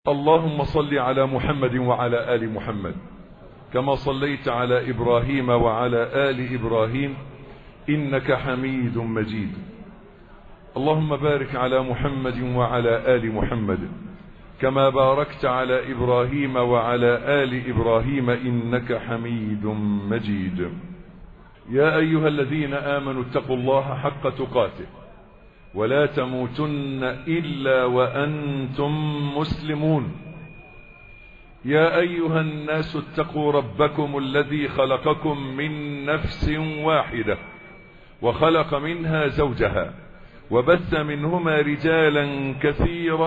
اللهم صل على محمد وعلى آل محمد كما صليت على إبراهيم وعلى آل إبراهيم إنك حميد مجيد اللهم بارك على محمد وعلى آل محمد كما باركت على إبراهيم وعلى آل إبراهيم إنك حميد مجيد يا أيها الذين آمنوا اتقوا الله حق تقاته ولا تموتن إلا وأنتم مسلمون يا أيها الناس اتقوا ربكم الذي خلقكم من نفس واحدة وخلق منها زوجها وبث منهما رجالا كثيرا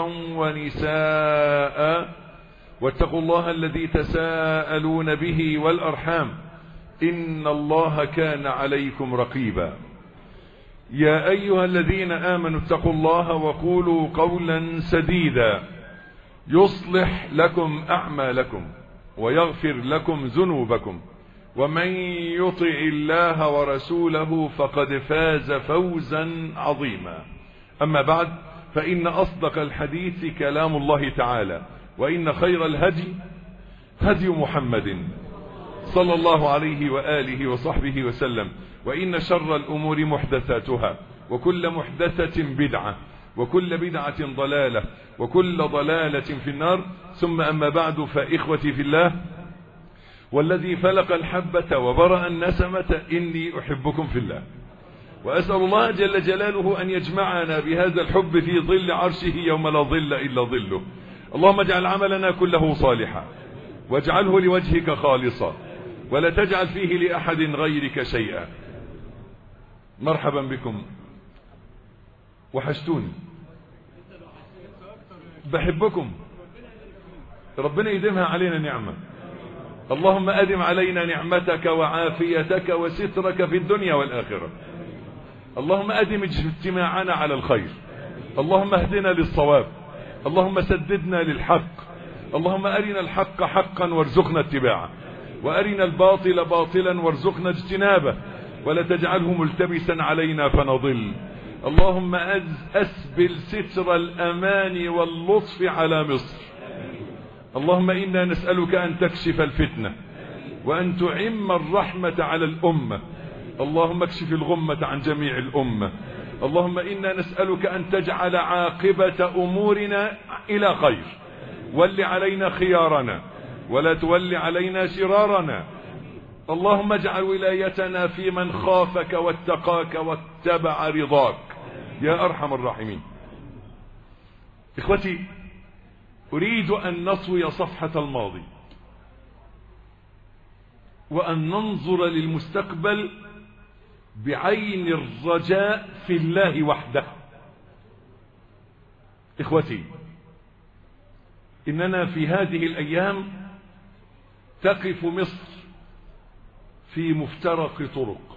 ونساء واتقوا الله الذي تساءلون به والأرحام إن الله كان عليكم رقيبا يا أيها الذين آمنوا اتقوا الله وقولوا قولا سديدا يصلح لكم أعمالكم ويغفر لكم ذنوبكم ومن يطع الله ورسوله فقد فاز فوزا عظيما أما بعد فإن أصدق الحديث كلام الله تعالى وإن خير الهدي هدي محمد صلى الله عليه وآله وصحبه وسلم وإن شر الأمور محدثاتها وكل محدثة بدعة وكل بدعة ضلالة وكل ضلالة في النار ثم أما بعد فإخوتي في الله والذي فلق الحبة وبرأ النسمة إني أحبكم في الله وأسأل الله جل جلاله أن يجمعنا بهذا الحب في ظل عرشه يوم لا ظل إلا ظله اللهم اجعل عملنا كله صالحا واجعله لوجهك خالصا ولا تجعل فيه لأحد غيرك شيئا مرحبا بكم وحشتوني بحبكم ربنا يديمها علينا نعمة اللهم أدم علينا نعمتك وعافيتك وسترك في الدنيا والآخرة اللهم أدم اجتماعنا على الخير اللهم اهدنا للصواب اللهم سددنا للحق اللهم أرنا الحق حقا وارزقنا اتباعه وأرنا الباطل باطلا وارزقنا اجتنابه ولا تجعله ملتبسا علينا فنضل اللهم أسبل ستر الأمان واللطف على مصر اللهم إنا نسألك أن تكشف الفتنة وأن تعم الرحمة على الأمة اللهم اكشف الغمة عن جميع الأمة اللهم إنا نسألك أن تجعل عاقبة أمورنا إلى خير ول علينا خيارنا ولا تول علينا شرارنا اللهم اجعل ولايتنا في من خافك واتقاك واتبع رضاك يا أرحم الراحمين إخوتي أريد أن نطوي صفحة الماضي وأن ننظر للمستقبل بعين الرجاء في الله وحده إخوتي إننا في هذه الأيام تقف مصر في مفترق طرق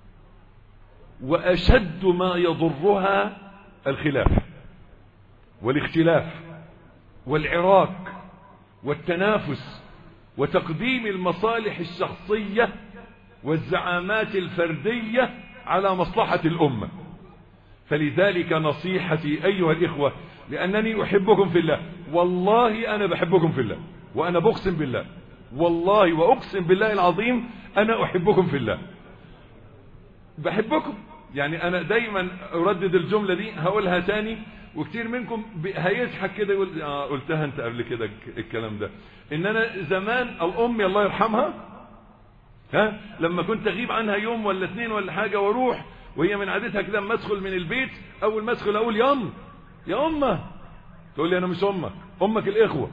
وأشد ما يضرها الخلاف والاختلاف والعراك والتنافس وتقديم المصالح الشخصية والزعامات الفردية على مصلحة الأمة فلذلك نصيحتي أيها الإخوة لأنني أحبكم في الله والله أنا بحبكم في الله وأنا بقسم بالله والله وأقسم بالله العظيم أنا أحبكم في الله بحبكم يعني أنا دايما أردد الجملة دي هقولها تاني وكتير منكم هيضحك كده يقول آه قلتها انت قبل كده الكلام ده ان انا زمان الام الله يرحمها ها لما كنت اغيب عنها يوم ولا اتنين ولا حاجة واروح وهي من عادتها كده لما ادخل من البيت اول ما ادخل اقول يا ام يا امه تقول لي انا مش امك امك الاخوه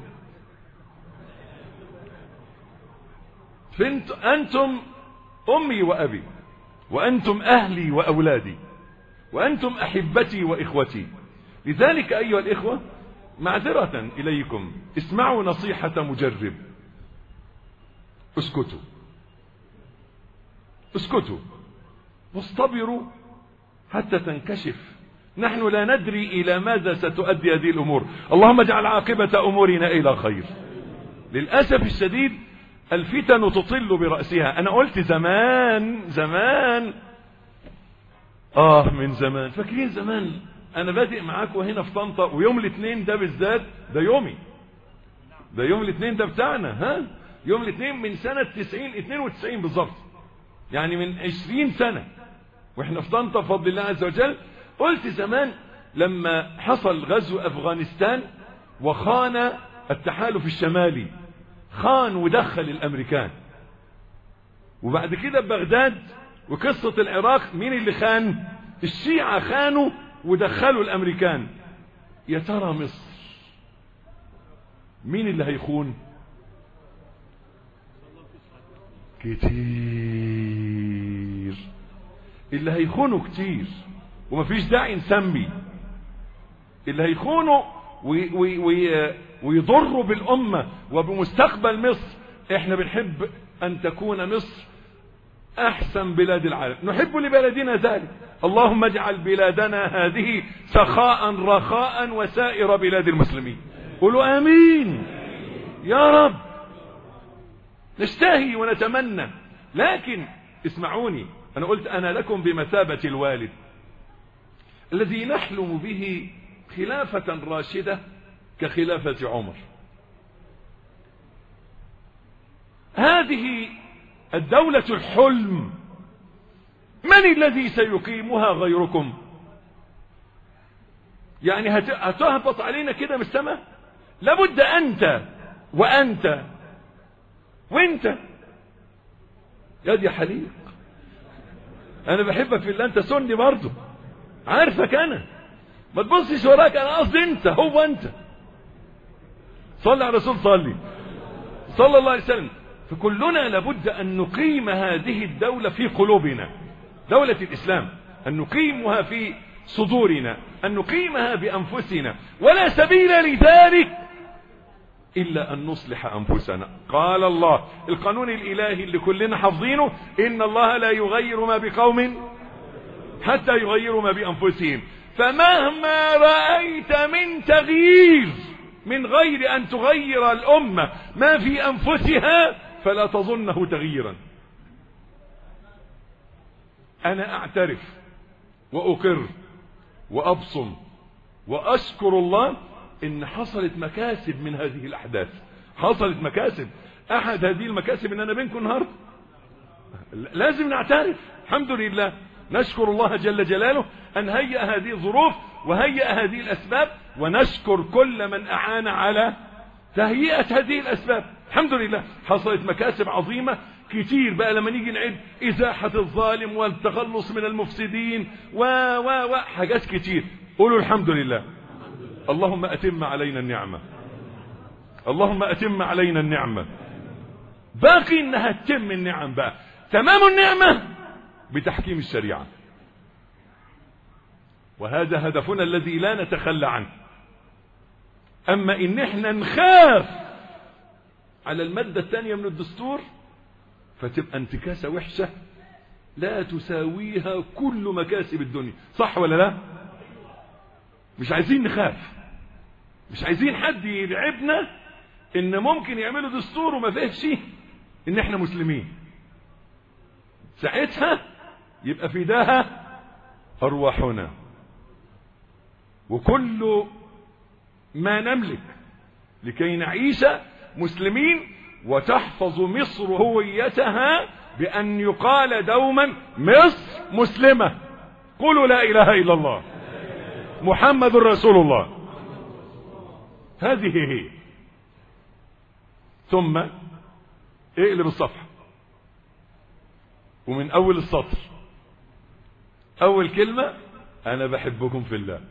فانت انتم امي وابي وانتم اهلي واولادي وانتم احبتي واخوتي لذلك ايها الاخوه معذره اليكم اسمعوا نصيحه مجرب اسكتوا اسكتوا واصطبروا حتى تنكشف نحن لا ندري إلى ماذا ستؤدي هذه الأمور اللهم اجعل عاقبة أمورنا إلى خير للأسف الشديد الفتن تطل برأسها أنا قلت زمان زمان آه من زمان فاكرين زمان أنا بادئ معاكم هنا في طنطا ويوم الاثنين ده بالذات ده يومي ده يوم الاثنين ده بتاعنا ها يوم الاثنين من سنة 90 92 بالظبط يعني من 20 سنة واحنا في طنطا بفضل الله عز وجل قلت زمان لما حصل غزو افغانستان وخان التحالف الشمالي خان ودخل الامريكان وبعد كده بغداد وقصة العراق مين اللي خان الشيعة خانوا ودخلوا الامريكان يا ترى مصر مين اللي هيخون كتير اللي هيخونوا كتير ومفيش داعي نسمي اللي هيخونوا وي وي وي ويضروا بالأمة وبمستقبل مصر احنا بنحب أن تكون مصر أحسن بلاد العالم نحب لبلدنا ذلك اللهم اجعل بلادنا هذه سخاء رخاء وسائر بلاد المسلمين قولوا آمين يا رب نشتهي ونتمنى لكن اسمعوني أنا قلت أنا لكم بمثابة الوالد الذي نحلم به خلافة راشدة كخلافة عمر هذه الدولة الحلم من الذي سيقيمها غيركم يعني هتهبط علينا كده من السماء لابد أنت وأنت وانت يا دي حليق انا بحبك في الله انت سني برضه عارفك انا ما تبصش وراك انا قصدي انت هو انت صلي على الرسول صلي صلى الله عليه وسلم فكلنا لابد ان نقيم هذه الدولة في قلوبنا دولة الاسلام ان نقيمها في صدورنا ان نقيمها بانفسنا ولا سبيل لذلك إلا أن نصلح أنفسنا قال الله القانون الإلهي اللي كلنا حافظينه إن الله لا يغير ما بقوم حتى يغيروا ما بأنفسهم فمهما رأيت من تغيير من غير أن تغير الأمة ما في أنفسها فلا تظنه تغييرا أنا أعترف وأقر وأبصم وأشكر الله ان حصلت مكاسب من هذه الاحداث حصلت مكاسب احد هذه المكاسب ان انا بينكم النهارده لازم نعترف الحمد لله نشكر الله جل جلاله ان هيأ هذه الظروف وهيأ هذه الاسباب ونشكر كل من اعان على تهيئة هذه الاسباب الحمد لله حصلت مكاسب عظيمة كتير بقى لما نيجي نعد ازاحة الظالم والتخلص من المفسدين و و و حاجات كتير قولوا الحمد لله اللهم أتم علينا النعمة اللهم أتم علينا النعمة باقي انها تتم النعم بقى تمام النعمة بتحكيم الشريعة وهذا هدفنا الذي لا نتخلى عنه اما ان احنا نخاف على المادة الثانية من الدستور فتبقى انتكاسة وحشة لا تساويها كل مكاسب الدنيا صح ولا لا مش عايزين نخاف مش عايزين حد يلعبنا ان ممكن يعملوا دستور وما فيهش ان احنا مسلمين ساعتها يبقى في داها ارواحنا وكل ما نملك لكي نعيش مسلمين وتحفظ مصر هويتها بأن يقال دوما مصر مسلمة قولوا لا إله إلا الله محمد رسول الله هذه هي ثم اقلب الصفحة ومن أول السطر أول كلمة أنا بحبكم في الله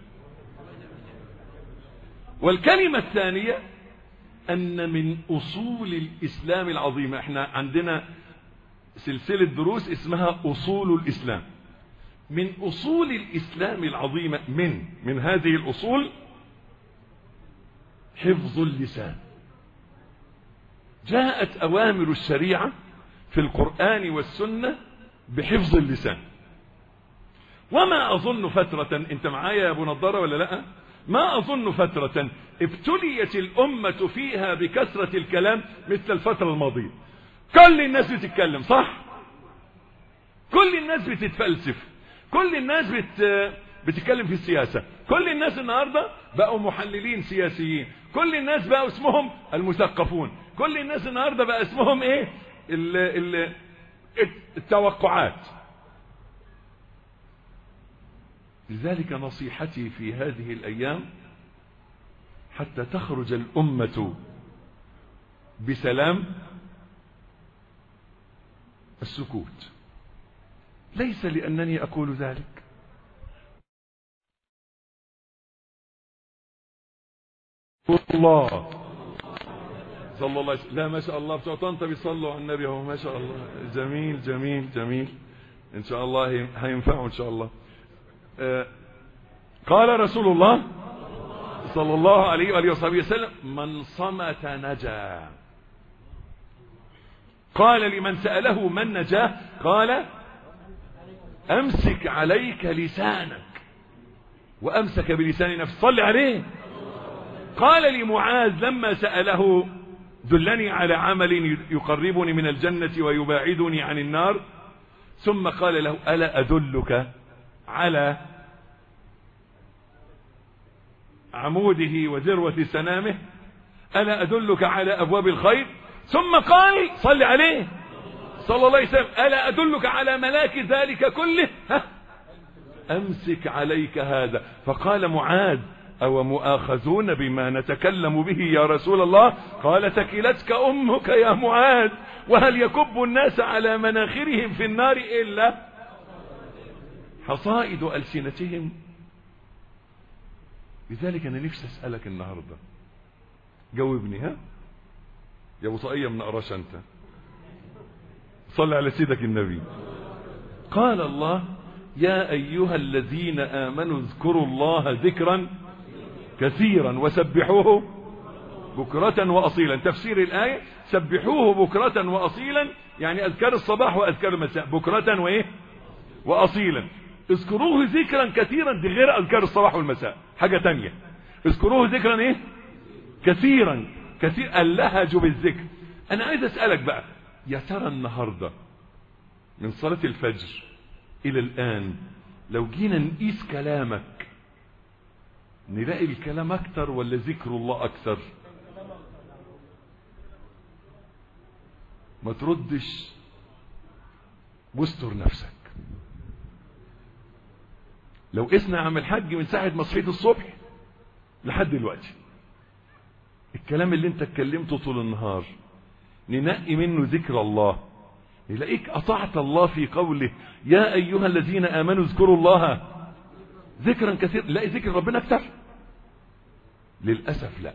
والكلمة الثانية أن من أصول الإسلام العظيمة احنا عندنا سلسلة دروس اسمها أصول الإسلام من أصول الإسلام العظيمة من من هذه الأصول حفظ اللسان جاءت أوامر الشريعة في القرآن والسنة بحفظ اللسان وما أظن فترة انت معايا يا أبو نضارة ولا لا ما أظن فترة ابتليت الأمة فيها بكثرة الكلام مثل الفترة الماضية كل الناس بتتكلم صح كل الناس بتتفلسف كل الناس بت... بتتكلم في السياسة كل الناس النهاردة بقوا محللين سياسيين كل الناس بقى اسمهم المثقفون كل الناس النهاردة بقى اسمهم ايه ال ال التوقعات لذلك نصيحتي في هذه الأيام حتى تخرج الأمة بسلام السكوت ليس لأنني أقول ذلك الله صلى الله عليه وسلم لا ما شاء الله بتوع طنطا بيصلوا على النبي هو ما شاء الله جميل جميل جميل ان شاء الله هينفعوا ان شاء الله آه قال رسول الله صلى الله عليه وآله وصحبه وسلم من صمت نجا قال لمن سأله من نجاه قال أمسك عليك لسانك وأمسك بلسان نفسه صل عليه قال لمعاذ لما سأله دلني على عمل يقربني من الجنة ويباعدني عن النار ثم قال له ألا أدلك على عموده وذروة سنامه ألا أدلك على أبواب الخير ثم قال صل عليه صلى الله عليه وسلم ألا أدلك على ملاك ذلك كله ها أمسك عليك هذا فقال معاذ أو مؤاخذون بما نتكلم به يا رسول الله قال تكلتك أمك يا معاذ وهل يكب الناس على مناخرهم في النار إلا حصائد ألسنتهم لذلك أنا نفسي أسألك النهاردة جاوبني ها يا ابو طاقية من قراش أنت صل على سيدك النبي قال الله يا أيها الذين آمنوا اذكروا الله ذكرا كثيرا وسبحوه بكرة وأصيلا تفسير الآية سبحوه بكرة وأصيلا يعني أذكار الصباح وأذكار المساء بكرة وإيه وأصيلا اذكروه ذكرا كثيرا دي غير أذكار الصباح والمساء حاجة تانية اذكروه ذكرا إيه كثيرا كثير اللهج بالذكر أنا عايز أسألك بقى يا ترى النهاردة من صلاة الفجر إلى الآن لو جينا نقيس كلامك نلاقي الكلام أكتر ولا ذكر الله أكتر ما تردش واستر نفسك لو قسنا عم الحج من ساعة ما صحيت الصبح لحد دلوقتي الكلام اللي انت اتكلمته طول النهار ننقي منه ذكر الله نلاقيك أطعت الله في قوله يا أيها الذين آمنوا اذكروا الله ذكرا كثيرا لا ذكر ربنا اكتر للأسف لا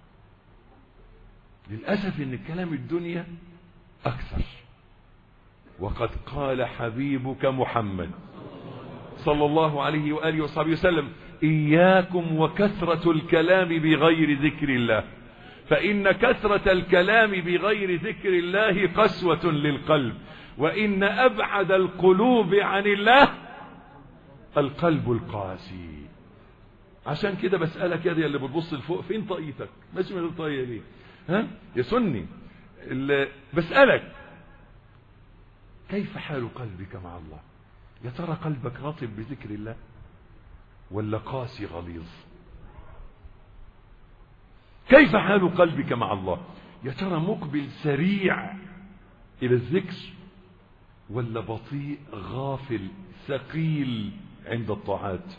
للأسف ان كلام الدنيا أكثر وقد قال حبيبك محمد صلى الله عليه وآله وصحبه وسلم إياكم وكثرة الكلام بغير ذكر الله فإن كثرة الكلام بغير ذكر الله قسوة للقلب وإن أبعد القلوب عن الله القلب القاسي عشان كده بسألك يا دي اللي بتبص لفوق فين طاقيتك ماشي من الطاقية ليه ها يا سني بسألك كيف حال قلبك مع الله يا ترى قلبك رطب بذكر الله ولا قاسي غليظ كيف حال قلبك مع الله يا ترى مقبل سريع الى الذكر ولا بطيء غافل ثقيل عند الطاعات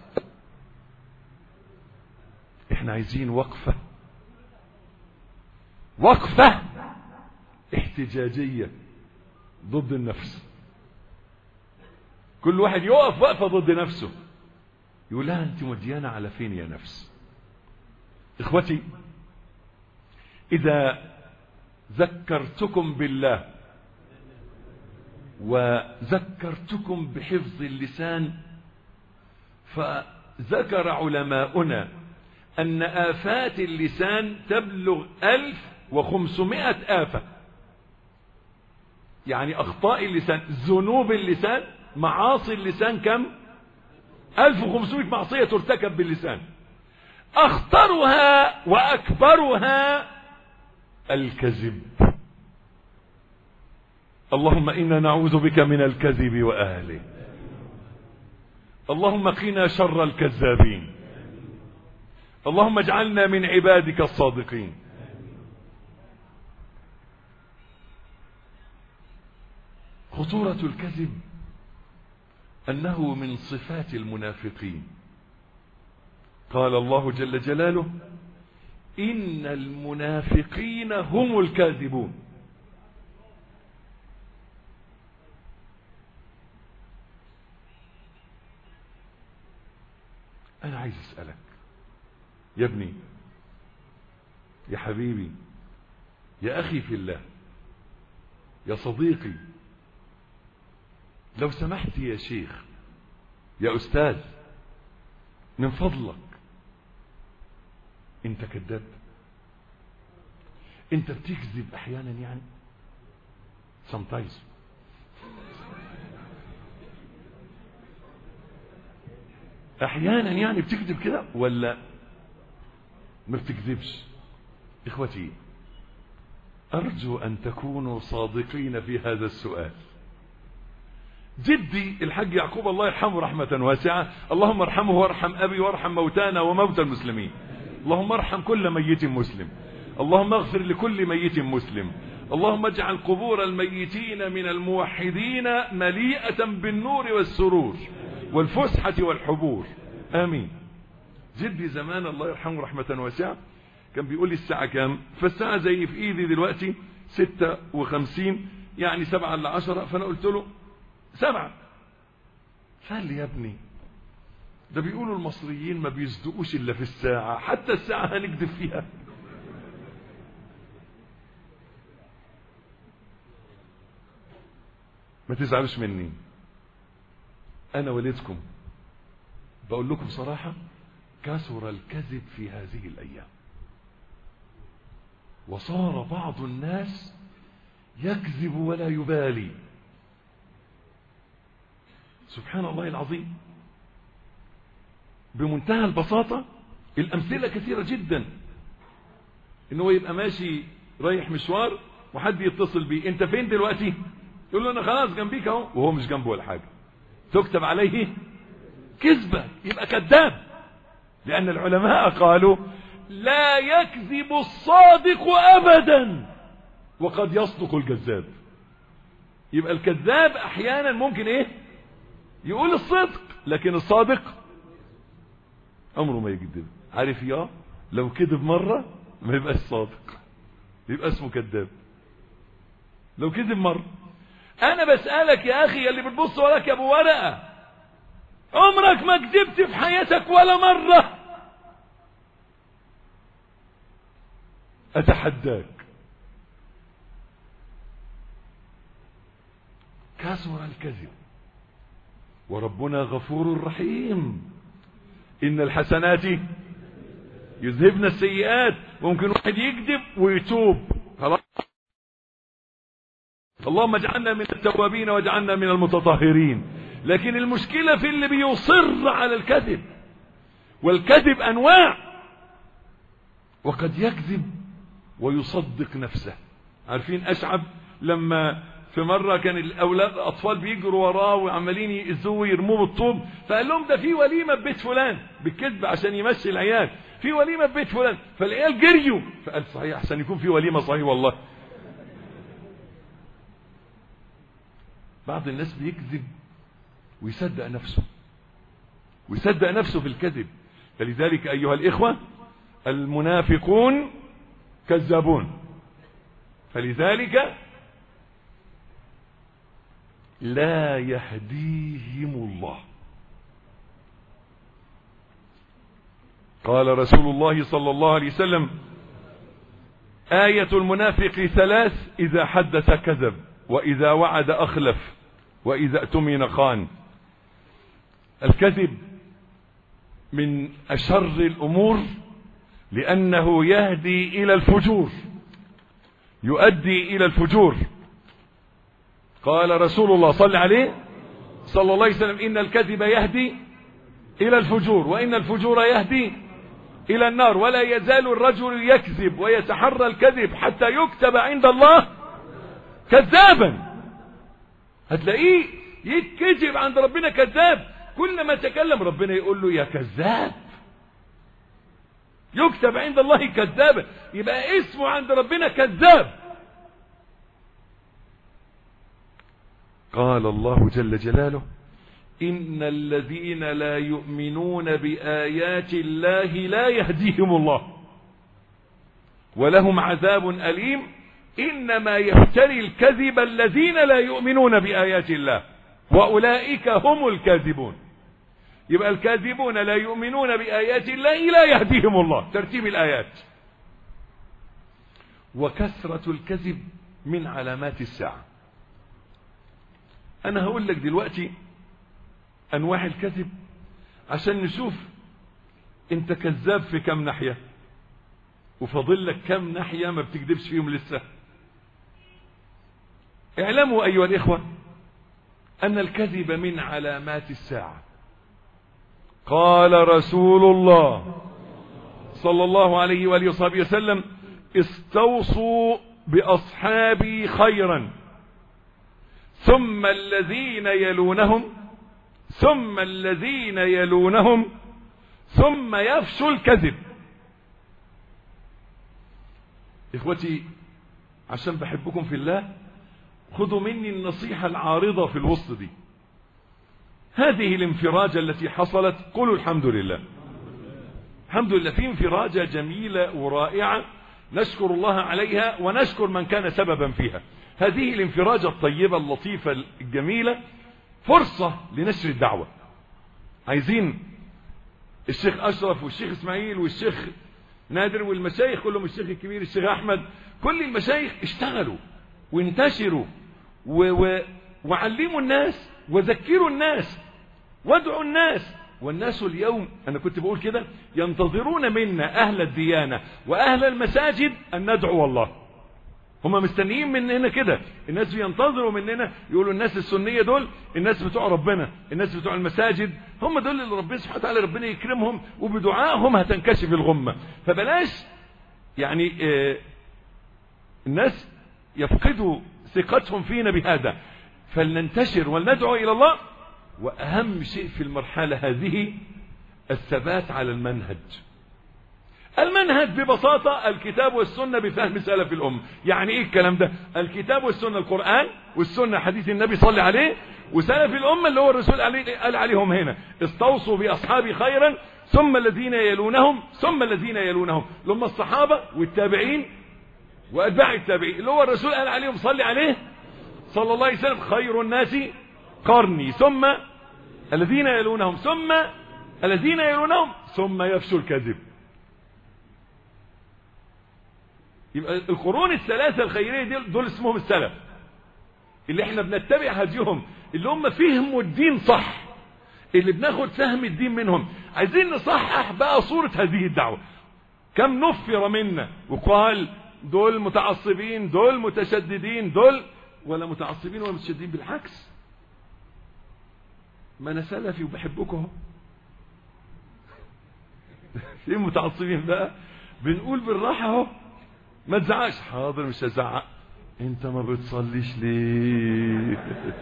احنا عايزين وقفة وقفة احتجاجية ضد النفس كل واحد يقف وقفة ضد نفسه يقول لها انت مديانة على فين يا نفس اخوتي اذا ذكرتكم بالله وذكرتكم بحفظ اللسان فذكر علماؤنا ان افات اللسان تبلغ الف وخمسمائة افة يعني اخطاء اللسان ذنوب اللسان معاصي اللسان كم 1500 معصية ترتكب باللسان اخطرها واكبرها الكذب اللهم انا نعوذ بك من الكذب واهله اللهم قنا شر الكذابين اللهم اجعلنا من عبادك الصادقين خطورة الكذب أنه من صفات المنافقين قال الله جل جلاله إن المنافقين هم الكاذبون أنا عايز أسألك يا ابني يا حبيبي يا أخي في الله يا صديقي لو سمحت يا شيخ يا أستاذ من فضلك انت كذاب انت بتكذب احيانا يعني sometimes احيانا يعني بتكذب كده ولا ما بتكذبش اخوتي ارجو ان تكونوا صادقين في هذا السؤال جدي الحاج يعقوب الله يرحمه رحمة واسعة اللهم ارحمه وارحم أبي وارحم موتانا وموتى المسلمين اللهم ارحم كل ميت مسلم اللهم اغفر لكل ميت مسلم اللهم اجعل قبور الميتين من الموحدين مليئة بالنور والسرور والفسحة والحبور آمين جدي زمان الله يرحمه رحمة واسعة كان بيقول لي الساعة كام فالساعة زي في ايدي دلوقتي ستة وخمسين يعني سبعة إلا عشرة فأنا قلت له سبعة قال لي يا ابني ده بيقولوا المصريين ما بيصدقوش الا في الساعة حتى الساعة هنكذب فيها ما تزعلوش مني انا والدكم بقول لكم صراحة كثر الكذب في هذه الايام وصار بعض الناس يكذب ولا يبالي سبحان الله العظيم بمنتهى البساطة الأمثلة كثيرة جدا إن هو يبقى ماشي رايح مشوار وحد يتصل بيه أنت فين دلوقتي يقول له أنا خلاص جنبيك أهو وهو مش جنبه ولا حاجة تكتب عليه كذبة يبقى كذاب لأن العلماء قالوا لا يكذب الصادق أبدا وقد يصدق الكذاب يبقى الكذاب أحيانا ممكن إيه يقول الصدق لكن الصادق عمره ما يكذب عارف يا لو كذب مرة ما يبقاش صادق يبقى اسمه كذاب لو كذب مرة انا بسألك يا اخي اللي بتبص وراك يا ابو ورقة عمرك ما كذبت في حياتك ولا مرة اتحداك كثر الكذب وربنا غفور رحيم ان الحسنات يذهبن السيئات ممكن واحد يكذب ويتوب خلاص اللهم اجعلنا من التوابين واجعلنا من المتطهرين لكن المشكلة في اللي بيصر على الكذب والكذب انواع وقد يكذب ويصدق نفسه عارفين اشعب لما في مرة كان الأولاد الأطفال بيجروا وراه وعمالين يأذوه ويرموه بالطوب فقال لهم ده في وليمة في بيت فلان بالكذب عشان يمشي العيال في وليمة في بيت فلان فالعيال جريوا فقال صحيح عشان يكون في وليمة صحيح والله بعض الناس بيكذب ويصدق نفسه ويصدق نفسه في الكذب فلذلك أيها الإخوة المنافقون كذابون فلذلك لا يهديهم الله قال رسول الله صلى الله عليه وسلم آية المنافق ثلاث إذا حدث كذب وإذا وعد أخلف وإذا اؤتمن خان الكذب من أشر الأمور لأنه يهدي إلى الفجور يؤدي إلى الفجور قال رسول الله صلى عليه صلى الله عليه وسلم إن الكذب يهدي إلى الفجور وإن الفجور يهدي إلى النار ولا يزال الرجل يكذب ويتحرى الكذب حتى يكتب عند الله كذابا هتلاقيه يتكذب عند ربنا كذاب كل ما تكلم ربنا يقول له يا كذاب يكتب عند الله كذابا يبقى اسمه عند ربنا كذاب قال الله جل جلاله إن الذين لا يؤمنون بآيات الله لا يهديهم الله ولهم عذاب أليم إنما يفتري الكذب الذين لا يؤمنون بآيات الله وأولئك هم الكاذبون يبقى الكاذبون لا يؤمنون بآيات الله لا يهديهم الله ترتيب الآيات وكثرة الكذب من علامات الساعة أنا هقول لك دلوقتي أنواع الكذب عشان نشوف أنت كذاب في كم ناحية وفاضل لك كم ناحية ما بتكذبش فيهم لسه اعلموا أيها الإخوة أن الكذب من علامات الساعة قال رسول الله صلى الله عليه وآله وصحبه وسلم استوصوا بأصحابي خيرا ثم الذين يلونهم ثم الذين يلونهم ثم يفشو الكذب إخوتي عشان بحبكم في الله خذوا مني النصيحة العارضة في الوسط دي هذه الانفراجة التي حصلت قولوا الحمد لله الحمد لله في انفراجة جميلة ورائعة نشكر الله عليها ونشكر من كان سببا فيها هذه الانفراجة الطيبة اللطيفة الجميلة فرصة لنشر الدعوة عايزين الشيخ أشرف والشيخ إسماعيل والشيخ نادر والمشايخ كلهم الشيخ الكبير الشيخ أحمد كل المشايخ اشتغلوا وانتشروا و و وعلموا الناس وذكروا الناس وادعوا الناس والناس اليوم أنا كنت بقول كده ينتظرون منا أهل الديانة وأهل المساجد أن ندعو الله هم مستنيين مننا كده الناس بينتظروا مننا يقولوا الناس السنية دول الناس بتوع ربنا الناس بتوع المساجد هم دول اللي ربنا سبحانه وتعالى ربنا يكرمهم وبدعائهم هتنكشف الغمة فبلاش يعني آه الناس يفقدوا ثقتهم فينا بهذا فلننتشر ولندعو إلى الله وأهم شيء في المرحلة هذه الثبات على المنهج المنهج ببساطة الكتاب والسنة بفهم سلف الأمة يعني ايه الكلام ده الكتاب والسنة القرآن والسنة حديث النبي صلى عليه وسلف الأمة اللي هو الرسول عليه قال عليهم هنا استوصوا بأصحابي خيرا ثم الذين يلونهم ثم الذين يلونهم لما الصحابة والتابعين وأتباع التابعين اللي هو الرسول قال عليهم صلي عليه صلى الله عليه وسلم خير الناس قرني ثم الذين يلونهم ثم الذين يلونهم ثم يفشو الكذب يبقى القرون الثلاثة الخيرية دي دول اسمهم السلف اللي احنا بنتبع هديهم اللي هم فهموا الدين صح اللي بناخد فهم الدين منهم عايزين نصحح بقى صورة هذه الدعوة كم نفر منا وقال دول متعصبين دول متشددين دول ولا متعصبين ولا متشددين بالعكس ما انا سلفي وبحبكم في متعصبين بقى بنقول بالراحة اهو ما تزعقش حاضر مش هزعق انت ما بتصليش ليه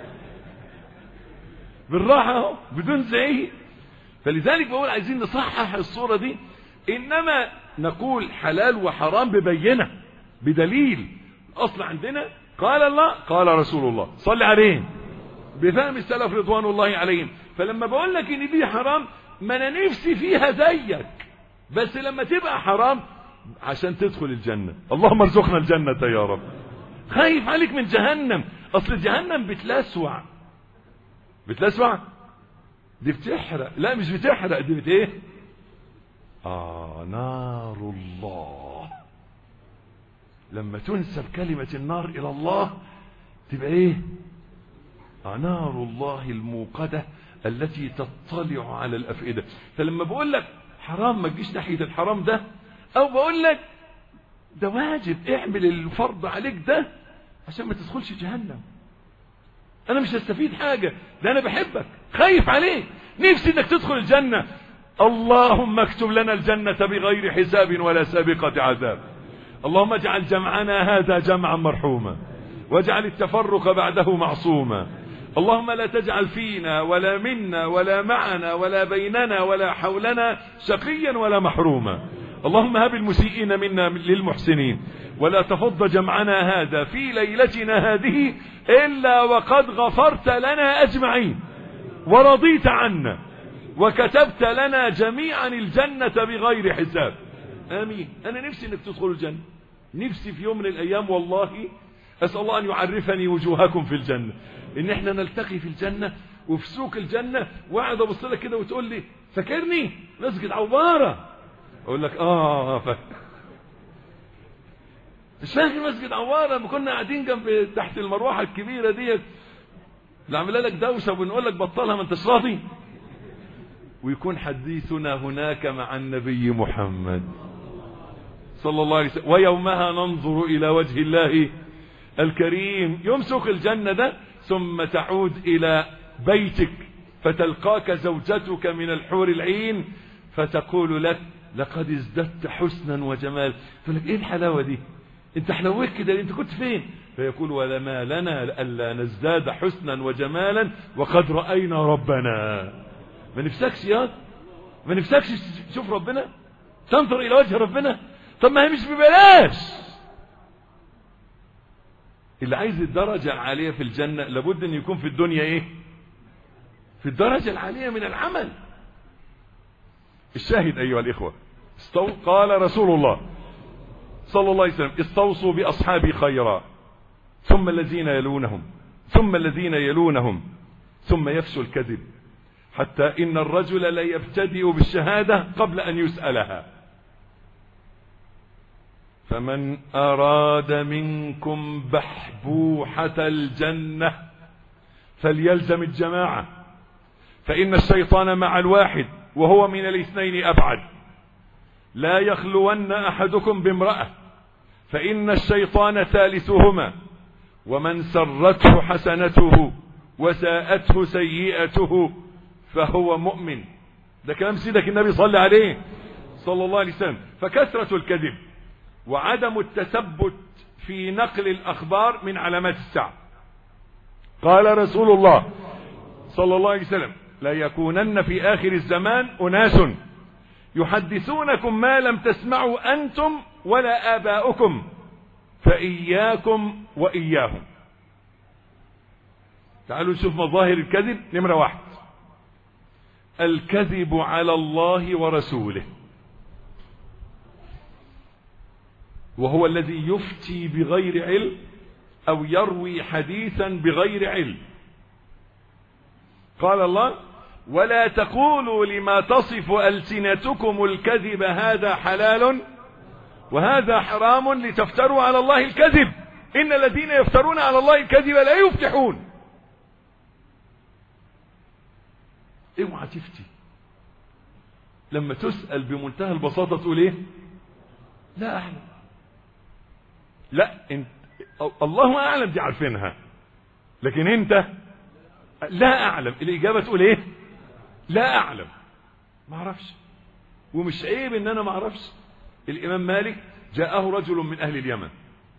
بالراحة اهو بدون زعيق فلذلك بقول عايزين نصحح الصورة دي انما نقول حلال وحرام ببينه بدليل اصل عندنا قال الله قال رسول الله صلي عليه بفهم السلف رضوان الله عليهم فلما بقول لك ان دي حرام ما انا نفسي فيها زيك بس لما تبقى حرام عشان تدخل الجنة اللهم ارزقنا الجنة يا رب خايف عليك من جهنم اصل جهنم بتلسوع بتلسوع دي بتحرق لا مش بتحرق دي بت ايه آه نار الله لما تنسب كلمة النار إلى الله تبقى إيه آه نار الله الموقدة التي تطلع على الأفئدة فلما بقول لك حرام ما تجيش ناحية الحرام ده أو بقول لك ده واجب اعمل الفرض عليك ده عشان ما تدخلش جهنم أنا مش هستفيد حاجة ده أنا بحبك خايف عليك نفسي إنك تدخل الجنة اللهم اكتب لنا الجنة بغير حساب ولا سابقة عذاب اللهم اجعل جمعنا هذا جمعا مرحوما واجعل التفرق بعده معصوما اللهم لا تجعل فينا ولا منا ولا معنا ولا بيننا ولا حولنا شقيا ولا محروما اللهم هب المسيئين منا للمحسنين ولا تفض جمعنا هذا في ليلتنا هذه إلا وقد غفرت لنا أجمعين ورضيت عنا وكتبت لنا جميعا الجنة بغير حساب آمين أنا نفسي أنك تدخل الجنة نفسي في يوم من الأيام والله أسأل الله أن يعرفني وجوهكم في الجنة إن إحنا نلتقي في الجنة وفي سوق الجنة وقاعد أبص لك كده وتقول لي فاكرني مسجد عوارة أقول لك آه فاكر مش فاكر مسجد عوارة لما كنا قاعدين جنب تحت المروحة الكبيرة ديت اللي عامله لك دوشة وبنقول لك بطلها ما انتش راضي ويكون حديثنا هناك مع النبي محمد صلى الله عليه وسلم ويومها ننظر إلى وجه الله الكريم يمسك الجنة ده ثم تعود إلى بيتك فتلقاك زوجتك من الحور العين فتقول لك لقد ازددت حسنا وجمال تقول لك ايه الحلاوة دي انت حلوك كده انت كنت فين فيقول ولما لنا ألا نزداد حسنا وجمالا وقد رأينا ربنا ما نفسكش يا ما نفسكش تشوف ربنا تنظر إلى وجه ربنا طب ما هي مش ببلاش اللي عايز الدرجة العالية في الجنة لابد ان يكون في الدنيا ايه في الدرجة العالية من العمل الشاهد ايها الاخوة استو... قال رسول الله صلى الله عليه وسلم استوصوا باصحابي خيرا ثم الذين يلونهم ثم الذين يلونهم ثم يفشو الكذب حتى ان الرجل لا يبتدئ بالشهادة قبل ان يسألها فمن أراد منكم بحبوحة الجنة فليلزم الجماعة فإن الشيطان مع الواحد وهو من الاثنين أبعد لا يخلون أحدكم بامرأة فإن الشيطان ثالثهما ومن سرته حسنته وساءته سيئته فهو مؤمن ده كلام سيدك النبي صلى عليه صلى الله عليه وسلم فكثرة الكذب وعدم التثبت في نقل الأخبار من علامات الساعة قال رسول الله صلى الله عليه وسلم لا يكونن في آخر الزمان أناس يحدثونكم ما لم تسمعوا أنتم ولا آباؤكم فإياكم وإياهم تعالوا نشوف مظاهر الكذب نمرة واحد الكذب على الله ورسوله وهو الذي يفتي بغير علم أو يروي حديثا بغير علم قال الله ولا تقولوا لما تصف ألسنتكم الكذب هذا حلال وهذا حرام لتفتروا على الله الكذب إن الذين يفترون على الله الكذب لا يفتحون اوعى تفتي لما تسأل بمنتهى البساطة تقول ايه لا أعلم لا انت الله اعلم دي عارفينها لكن انت لا اعلم الاجابه تقول ايه لا اعلم ما اعرفش ومش عيب ان انا ما اعرفش الامام مالك جاءه رجل من اهل اليمن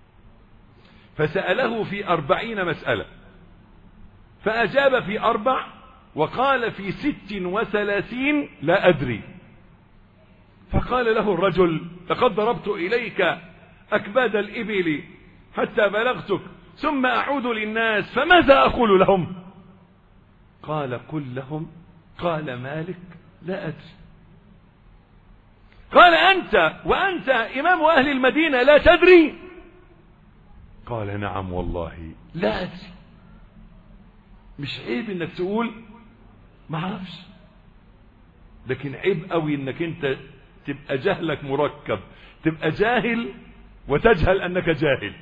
فساله في اربعين مساله فاجاب في اربع وقال في ست وثلاثين لا ادري فقال له الرجل لقد ضربت اليك أكباد الإبل حتى بلغتك ثم أعود للناس فماذا أقول لهم قال قل لهم قال مالك لا أدري قال أنت وأنت إمام أهل المدينة لا تدري قال نعم والله لا أدري مش عيب انك تقول ما اعرفش لكن عيب قوي انك انت تبقى جهلك مركب تبقى جاهل وتجهل أنك جاهل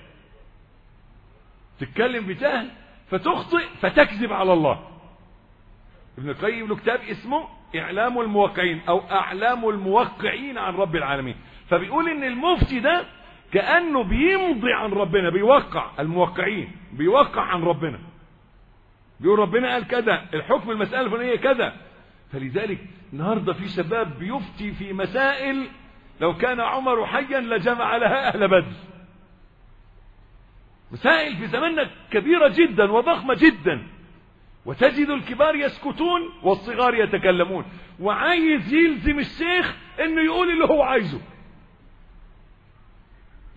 تتكلم بجهل فتخطئ فتكذب على الله ابن القيم له كتاب اسمه إعلام الموقعين أو أعلام الموقعين عن رب العالمين فبيقول إن المفتي ده كأنه بيمضي عن ربنا بيوقع الموقعين بيوقع عن ربنا بيقول ربنا قال كذا الحكم المسألة الفلانية كذا فلذلك النهاردة في شباب بيفتي في مسائل لو كان عمر حيا لجمع لها أهل بدر مسائل في زماننا كبيرة جدا وضخمة جدا وتجد الكبار يسكتون والصغار يتكلمون وعايز يلزم الشيخ انه يقول اللي هو عايزه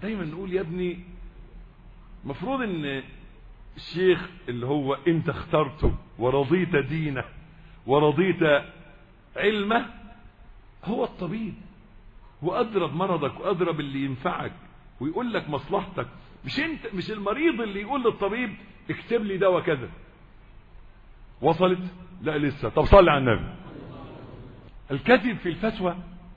دايما نقول يا ابني مفروض ان الشيخ اللي هو انت اخترته ورضيت دينه ورضيت علمه هو الطبيب وادرى بمرضك وادرى باللي ينفعك ويقول لك مصلحتك مش انت مش المريض اللي يقول للطبيب اكتب لي دواء كذا وصلت لا لسه طب صلي على النبي الكذب في الفتوى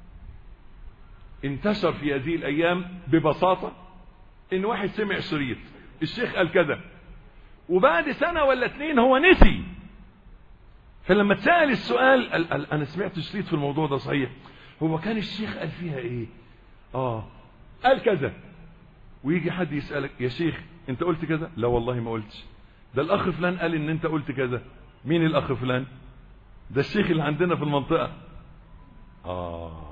انتشر في هذه الايام ببساطة ان واحد سمع شريط الشيخ قال كذا وبعد سنة ولا اتنين هو نسي فلما تسأل السؤال قال قال انا سمعت شريط في الموضوع ده صحيح هو كان الشيخ قال فيها ايه اه قال كذا ويجي حد يسألك يا شيخ انت قلت كذا لا والله ما قلتش ده الاخ فلان قال ان انت قلت كذا مين الاخ فلان ده الشيخ اللي عندنا في المنطقة اه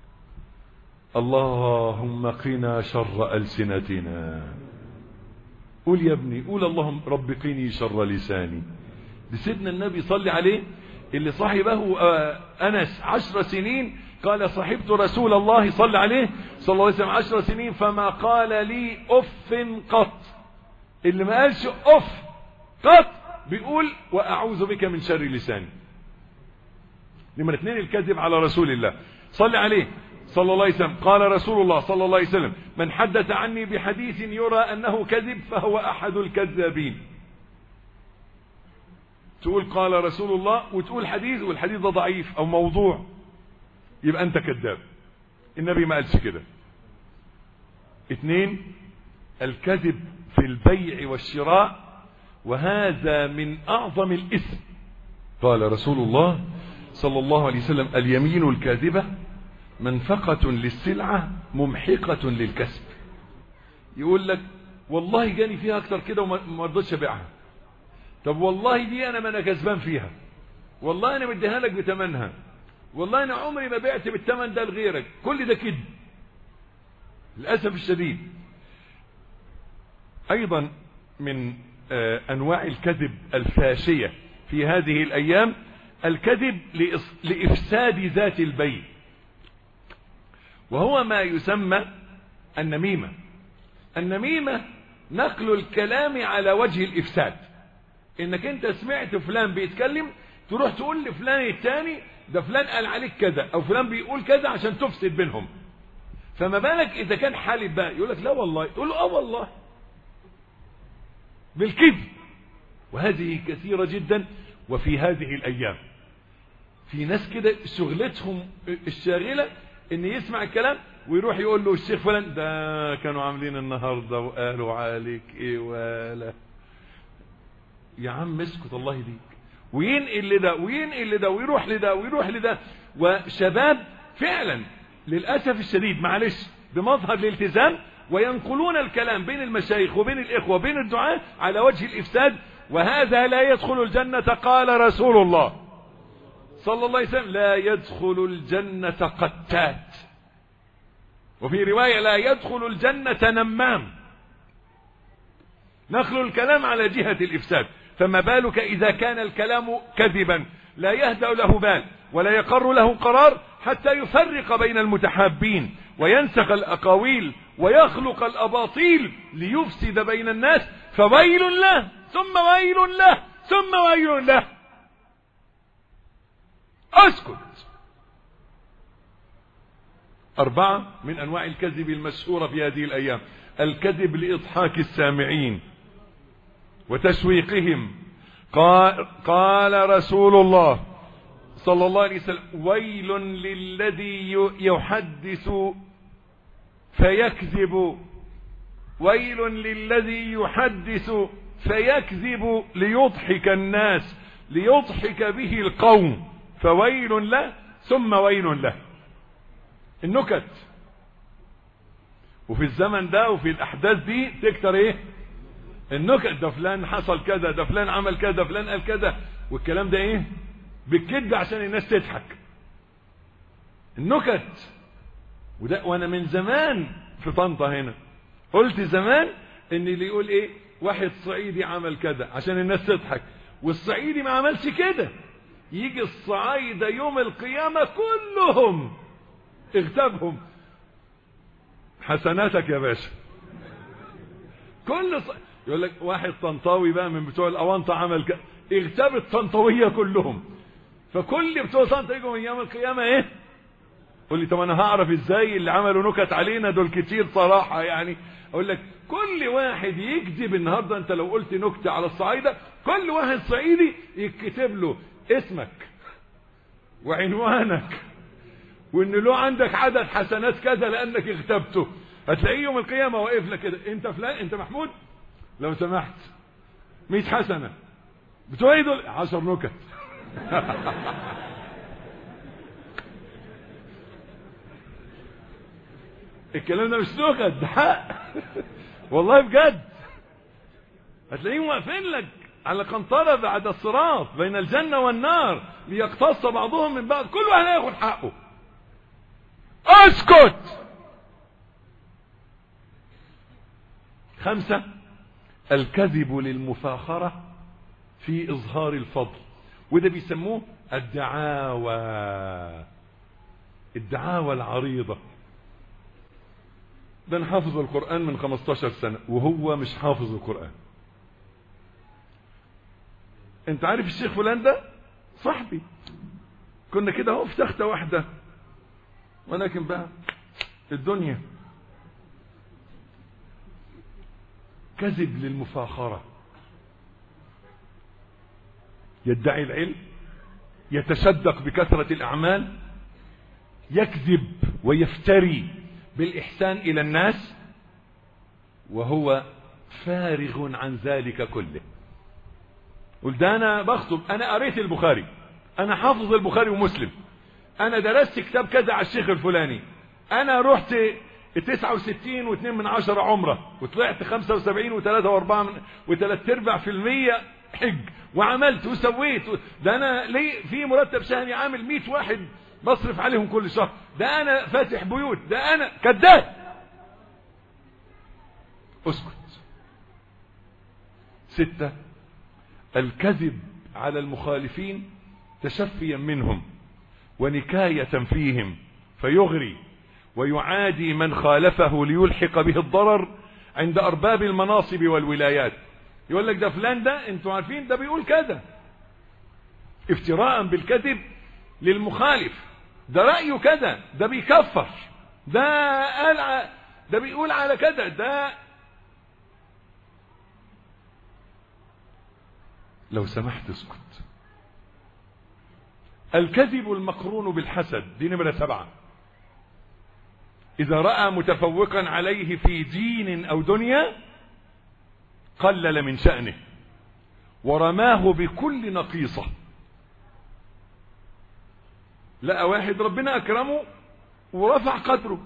اللهم قنا شر ألسنتنا قول يا ابني قول اللهم رب قني شر لساني دي سيدنا النبي صلي عليه اللي صاحبه آه أنس عشر سنين قال صحبت رسول الله صلى عليه صلى الله عليه وسلم عشر سنين فما قال لي أف قط اللي ما قالش أف قط بيقول وأعوذ بك من شر لساني نمرة اثنين الكذب على رسول الله صلى عليه صلى الله عليه وسلم قال رسول الله صلى الله عليه وسلم من حدث عني بحديث يرى أنه كذب فهو أحد الكذابين تقول قال رسول الله وتقول حديث والحديث ده ضعيف أو موضوع يبقى أنت كذاب النبي ما قالش كده اثنين الكذب في البيع والشراء وهذا من أعظم الإثم قال رسول الله صلى الله عليه وسلم اليمين الكاذبة منفقة للسلعة ممحقة للكسب يقول لك والله جاني فيها اكتر كده وما رضيتش ابيعها طب والله دي انا ما انا كسبان فيها والله انا مديها لك بثمنها والله انا عمري ما بعت بالثمن ده لغيرك كل ده كده للاسف الشديد ايضا من انواع الكذب الفاشية في هذه الايام الكذب لافساد ذات البيت وهو ما يسمى النميمة النميمة نقل الكلام على وجه الإفساد إنك أنت سمعت فلان بيتكلم تروح تقول لفلان التاني ده فلان قال عليك كذا أو فلان بيقول كذا عشان تفسد بينهم فما بالك إذا كان حالب بقى يقول لك لا والله تقول له آه والله بالكذب وهذه كثيرة جدا وفي هذه الأيام في ناس كده شغلتهم الشاغلة ان يسمع الكلام ويروح يقول له الشيخ فلان ده كانوا عاملين النهاردة وقالوا عليك ايه ولا يا عم اسكت الله يهديك وينقل لده وينقل لده ويروح لده ويروح لده وشباب فعلا للأسف الشديد معلش بمظهر الالتزام وينقلون الكلام بين المشايخ وبين الإخوة وبين الدعاة على وجه الإفساد وهذا لا يدخل الجنة قال رسول الله صلى الله عليه وسلم لا يدخل الجنة قتات وفي رواية لا يدخل الجنة نمام نقل الكلام على جهة الإفساد فما بالك إذا كان الكلام كذبا لا يهدأ له بال ولا يقر له قرار حتى يفرق بين المتحابين وينسخ الأقاويل ويخلق الأباطيل ليفسد بين الناس فويل له ثم ويل له ثم ويل له اسكت أربعة من أنواع الكذب المشهورة في هذه الأيام الكذب لإضحاك السامعين وتشويقهم قال, قال رسول الله صلى الله عليه وسلم ويل للذي يحدث فيكذب ويل للذي يحدث فيكذب ليضحك الناس ليضحك به القوم فويل له ثم ويل له النكت وفي الزمن ده وفي الاحداث دي تكتر ايه النكت ده فلان حصل كذا ده فلان عمل كذا فلان قال كذا والكلام ده ايه بالكذب عشان الناس تضحك النكت وده وانا من زمان في طنطا هنا قلت زمان ان اللي يقول ايه واحد صعيدي عمل كذا عشان الناس تضحك والصعيدي ما عملش كده يجي الصعايدة يوم القيامة كلهم اغتابهم حسناتك يا باشا كل ص... يقول لك واحد طنطاوي بقى من بتوع الاونطه عمل ك... اغتاب الطنطاويه كلهم فكل بتوع طنطا يجوا من يوم القيامه ايه قول لي طب انا هعرف ازاي اللي عملوا نكت علينا دول كتير صراحه يعني اقول لك كل واحد يكذب النهارده انت لو قلت نكته على الصعايده كل واحد صعيدي يكتب له اسمك وعنوانك وان له عندك عدد حسنات كذا لانك اغتبته هتلاقيه يوم القيامه واقف لك كده انت فلان انت محمود لو سمحت 100 حسنه بتوع ايه دول 10 نكت الكلام ده مش نكت ده حق والله بجد هتلاقيهم واقفين لك على قنطرة بعد الصراط بين الجنة والنار ليقتص بعضهم من بعض كل واحد هياخد حقه اسكت خمسة الكذب للمفاخرة في إظهار الفضل وده بيسموه الدعاوى الدعاوى العريضة ده حافظ القرآن من 15 سنة وهو مش حافظ القرآن انت عارف الشيخ فلان ده صاحبي كنا كده اهو في تختة واحدة ولكن بقى الدنيا كذب للمفاخرة يدعي العلم يتصدق بكثرة الأعمال يكذب ويفتري بالإحسان إلى الناس وهو فارغ عن ذلك كله قل ده أنا بخطب أنا قريت البخاري أنا حافظ البخاري ومسلم أنا درست كتاب كذا على الشيخ الفلاني أنا رحت 69 و2 من عشرة عمرة وطلعت 75 و3 و4 من و3 ارباع في المية حج وعملت وسويت و... ده انا ليه في مرتب شهري عامل 100 واحد بصرف عليهم كل شهر ده انا فاتح بيوت ده انا كذاب اسكت ستة الكذب على المخالفين تشفيا منهم ونكاية فيهم فيغري ويعادي من خالفه ليلحق به الضرر عند أرباب المناصب والولايات يقول لك ده فلان ده انتوا عارفين ده بيقول كذا افتراء بالكذب للمخالف ده رأيه كذا ده بيكفر ده قال ده بيقول على كذا ده لو سمحت اسكت الكذب المقرون بالحسد دي نمرة سبعة إذا رأى متفوقا عليه في دين أو دنيا قلل من شأنه ورماه بكل نقيصة لقى واحد ربنا أكرمه ورفع قدره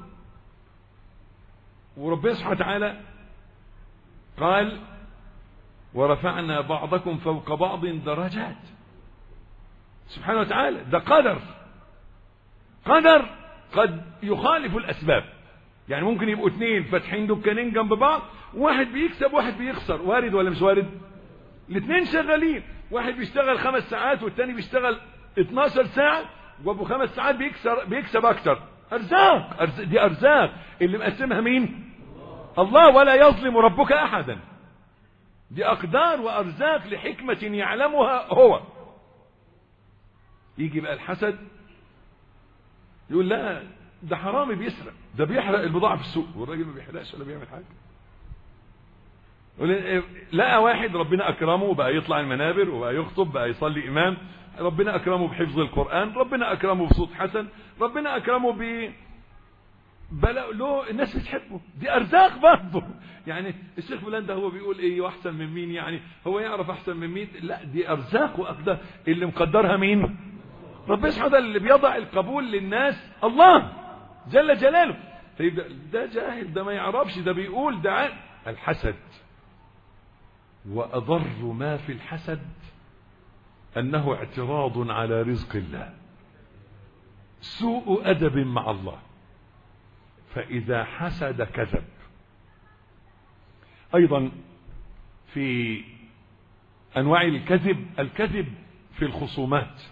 وربنا سبحانه وتعالى قال ورفعنا بعضكم فوق بعض درجات سبحانه وتعالى ده قدر قدر قد يخالف الأسباب يعني ممكن يبقوا اثنين فاتحين دكانين جنب بعض واحد بيكسب واحد بيخسر وارد ولا مش وارد الاثنين شغالين واحد بيشتغل خمس ساعات والتاني بيشتغل 12 ساعة وابو خمس ساعات بيكسر بيكسب اكتر ارزاق, أرزاق دي ارزاق اللي مقسمها مين الله ولا يظلم ربك احدا دي اقدار وارزاق لحكمة يعلمها هو يجي بقى الحسد يقول لا ده حرامي بيسرق ده بيحرق البضاعة في السوق والراجل ما بيحرقش ولا بيعمل حاجة لقى واحد ربنا أكرمه وبقى يطلع المنابر وبقى يخطب بقى يصلي إمام ربنا أكرمه بحفظ القرآن ربنا أكرمه بصوت حسن ربنا أكرمه ب بلا له الناس بتحبه دي أرزاق برضه يعني الشيخ فلان ده هو بيقول إيه وأحسن من مين يعني هو يعرف أحسن من مين لا دي أرزاق وأقدار اللي مقدرها مين ربنا سبحانه اللي بيضع القبول للناس الله جل جلاله طيب ده, ده جاهل ده ما يعرفش ده بيقول ده الحسد وأضر ما في الحسد أنه اعتراض على رزق الله سوء أدب مع الله فإذا حسد كذب أيضا في أنواع الكذب الكذب في الخصومات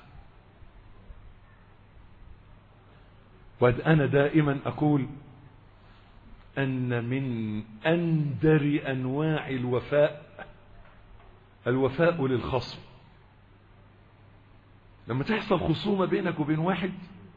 وأنا دائما أقول أن من أندر أنواع الوفاء الوفاء للخصم لما تحصل خصومة بينك وبين واحد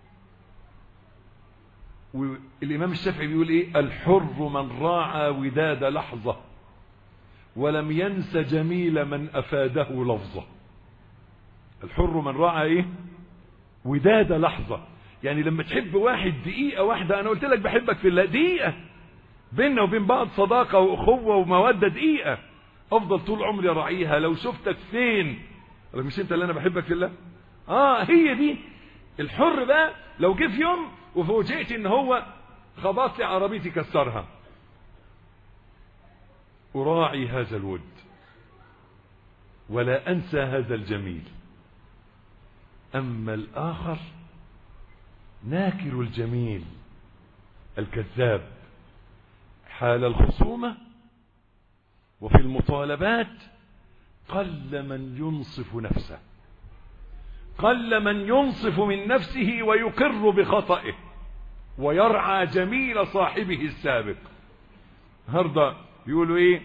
والإمام الشافعي بيقول إيه الحر من راعى وداد لحظة ولم ينس جميل من أفاده لفظة الحر من راعى إيه وداد لحظة يعني لما تحب واحد دقيقة واحدة أنا قلت لك بحبك في الله دقيقة بيننا وبين بعض صداقة وأخوة ومودة دقيقة أفضل طول عمري أراعيها لو شفتك فين مش أنت اللي أنا بحبك في الله آه هي دي الحر بقى لو جه في يوم وفوجئت ان هو خبط لي عربيتي كسرها أراعي هذا الود ولا أنسى هذا الجميل أما الآخر ناكر الجميل الكذاب حال الخصومة وفي المطالبات قل من ينصف نفسه قل من ينصف من نفسه ويقر بخطئه ويرعى جميل صاحبه السابق النهارده بيقولوا ايه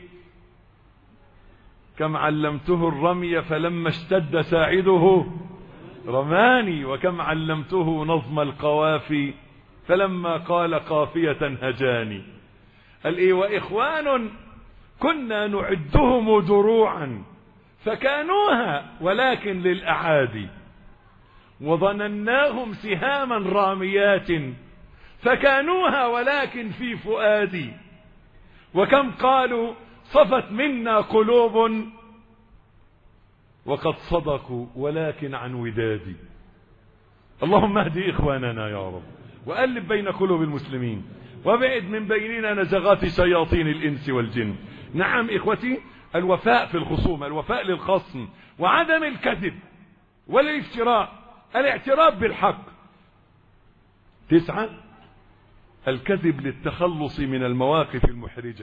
كم علمته الرمي فلما اشتد ساعده رماني وكم علمته نظم القوافي فلما قال قافية هجاني قال ايه واخوان كنا نعدهم دروعا فكانوها ولكن للأعادي وظنناهم سهاما راميات فكانوها ولكن في فؤادي وكم قالوا صفت منا قلوب وقد صدقوا ولكن عن ودادي اللهم اهدي إخواننا يا رب وألف بين قلوب المسلمين وابعد من بيننا نزغات شياطين الإنس والجن نعم إخوتي الوفاء في الخصومة الوفاء للخصم وعدم الكذب والافتراء الاعتراف بالحق تسعة الكذب للتخلص من المواقف المحرجة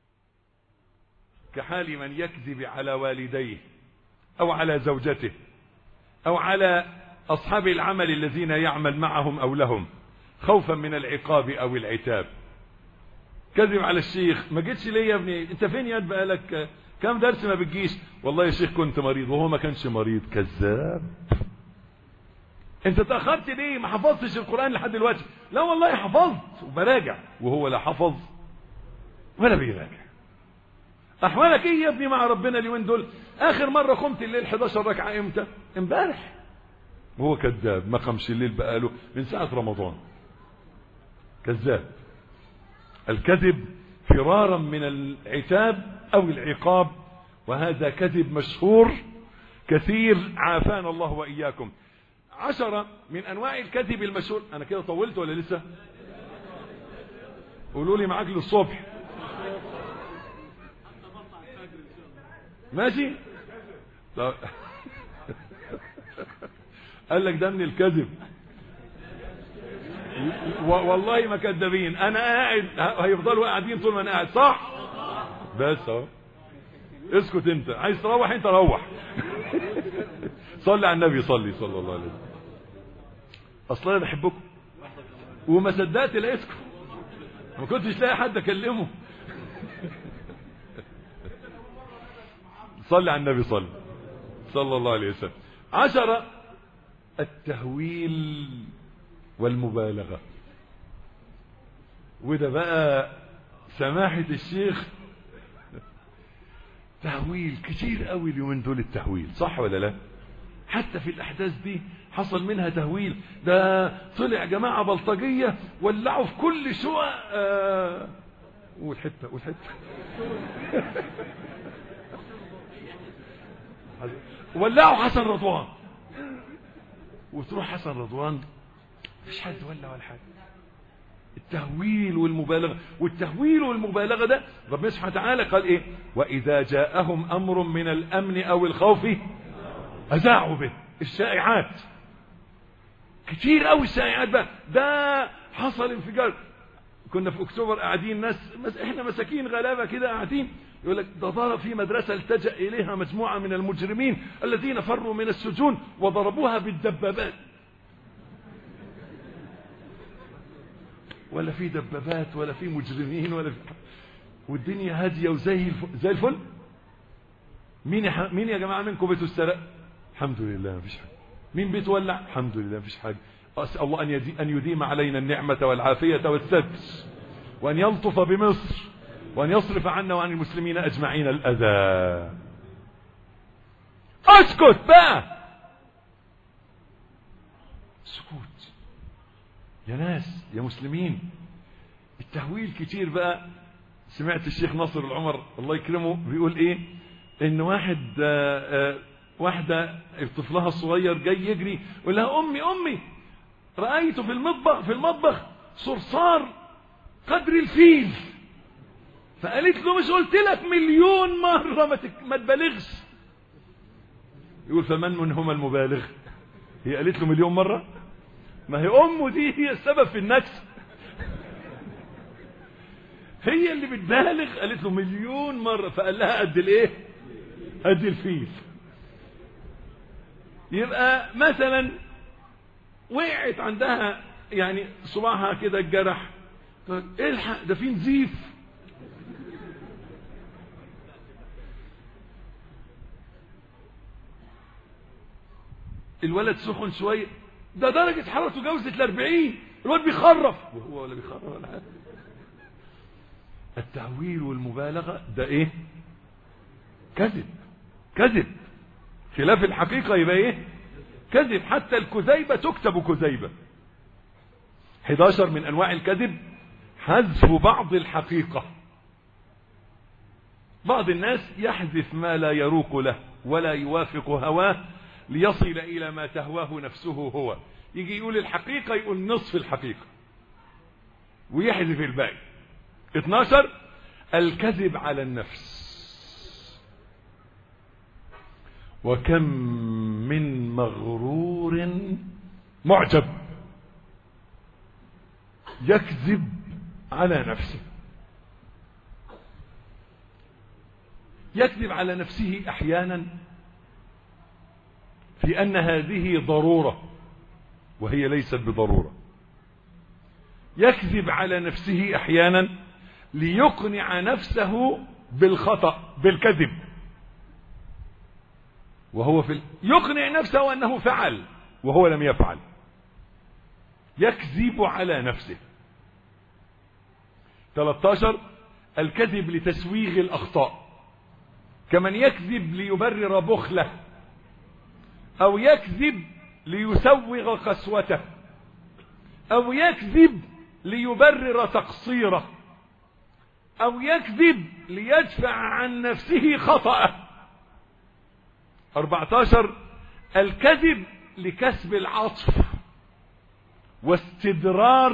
كحال من يكذب على والديه أو على زوجته أو على أصحاب العمل الذين يعمل معهم أو لهم خوفا من العقاب أو العتاب كذب على الشيخ ما جيتش ليه يا ابني انت فين يا بقالك كم درس ما بتجيش والله يا شيخ كنت مريض وهو ما كانش مريض كذاب انت تأخرت ليه ما حفظتش القرآن لحد دلوقتي لا والله حفظت وبراجع وهو لا حفظ ولا بيراجع احوالك ايه يا ابني مع ربنا اليومين دول اخر مرة قمت الليل 11 ركعة امتى امبارح وهو كذاب ما قامش الليل بقاله من ساعة رمضان كذاب الكذب فرارا من العتاب او العقاب وهذا كذب مشهور كثير عافانا الله واياكم عشرة من انواع الكذب المشهور انا كده طولت ولا لسه قولوا لي معاك للصبح ماشي طب قال لك ده من الكذب والله ما كذابين انا قاعد هيفضلوا قاعدين طول ما انا قاعد صح بس اهو اسكت انت عايز تروح انت روح صلي على النبي صلي صلى الله عليه وسلم اصلا انا بحبكم وما صدقت لقيتكم ما كنتش لاقي حد اكلمه صلي على النبي صلي صلى الله عليه وسلم عشرة التهويل والمبالغة وده بقى سماحة الشيخ تهويل كتير قوي اليومين دول التهويل صح ولا لا حتى في الاحداث دي حصل منها تهويل ده طلع جماعة بلطجية ولعوا في كل شقق آه والحتة والحتة ولعوا حسن رضوان وتروح حسن رضوان مفيش حد ولع ولا حاجه التهويل والمبالغه والتهويل والمبالغه ده ربنا سبحانه وتعالى قال ايه واذا جاءهم امر من الامن او الخوف اذاعوا به الشائعات كتير قوي الشائعات بقى ده حصل انفجار كنا في اكتوبر قاعدين ناس احنا مساكين غلابه كده قاعدين يقول لك ده ضرب في مدرسة التجأ إليها مجموعة من المجرمين الذين فروا من السجون وضربوها بالدبابات ولا في دبابات ولا في مجرمين ولا في والدنيا هاديه وزي الفل زي الفل مين يا ح... مين يا جماعه منكم بيته السرق الحمد لله مفيش حاجه مين بيته ولع الحمد لله مفيش حاجه اسال الله ان يدي... ان يديم علينا النعمه والعافيه والستر وان يلطف بمصر وان يصرف عنا وعن المسلمين اجمعين الاذى اسكت بقى سكوت يا ناس يا مسلمين التهويل كتير بقى سمعت الشيخ ناصر العمر الله يكرمه بيقول ايه ان واحد آآ آآ واحدة طفلها الصغير جاي يجري يقول لها امي امي رأيت في المطبخ في المطبخ صرصار قدر الفيل فقالت له مش قلت لك مليون مرة ما, تك... ما تبالغش يقول فمن منهما المبالغ هي قالت له مليون مرة ما هي امه دي هي السبب في النكس هي اللي بتبالغ قالت له مليون مرة فقال لها قد الايه قد الفيل يبقى مثلا وقعت عندها يعني صباعها كده الجرح الحق ده في نزيف الولد سخن شويه ده درجة حرارته جوزت الأربعين الولد بيخرف وهو ولا بيخرف ولا حاجة التهويل والمبالغة ده ايه كذب كذب خلاف الحقيقة يبقى ايه كذب حتى الكذيبة تكتب كذيبة 11 من انواع الكذب حذف بعض الحقيقة بعض الناس يحذف ما لا يروق له ولا يوافق هواه ليصل الى ما تهواه نفسه هو يجي يقول الحقيقة يقول نصف الحقيقة ويحذف الباقي 12 الكذب على النفس وكم من مغرور معجب يكذب على نفسه يكذب على نفسه احيانا في ان هذه ضرورة وهي ليست بضرورة يكذب على نفسه احيانا ليقنع نفسه بالخطأ بالكذب وهو في ال... يقنع نفسه انه فعل وهو لم يفعل يكذب على نفسه 13 الكذب لتسويغ الاخطاء كمن يكذب ليبرر بخله او يكذب ليسوغ قسوته او يكذب ليبرر تقصيره او يكذب ليدفع عن نفسه خطأه 14 الكذب لكسب العطف واستدرار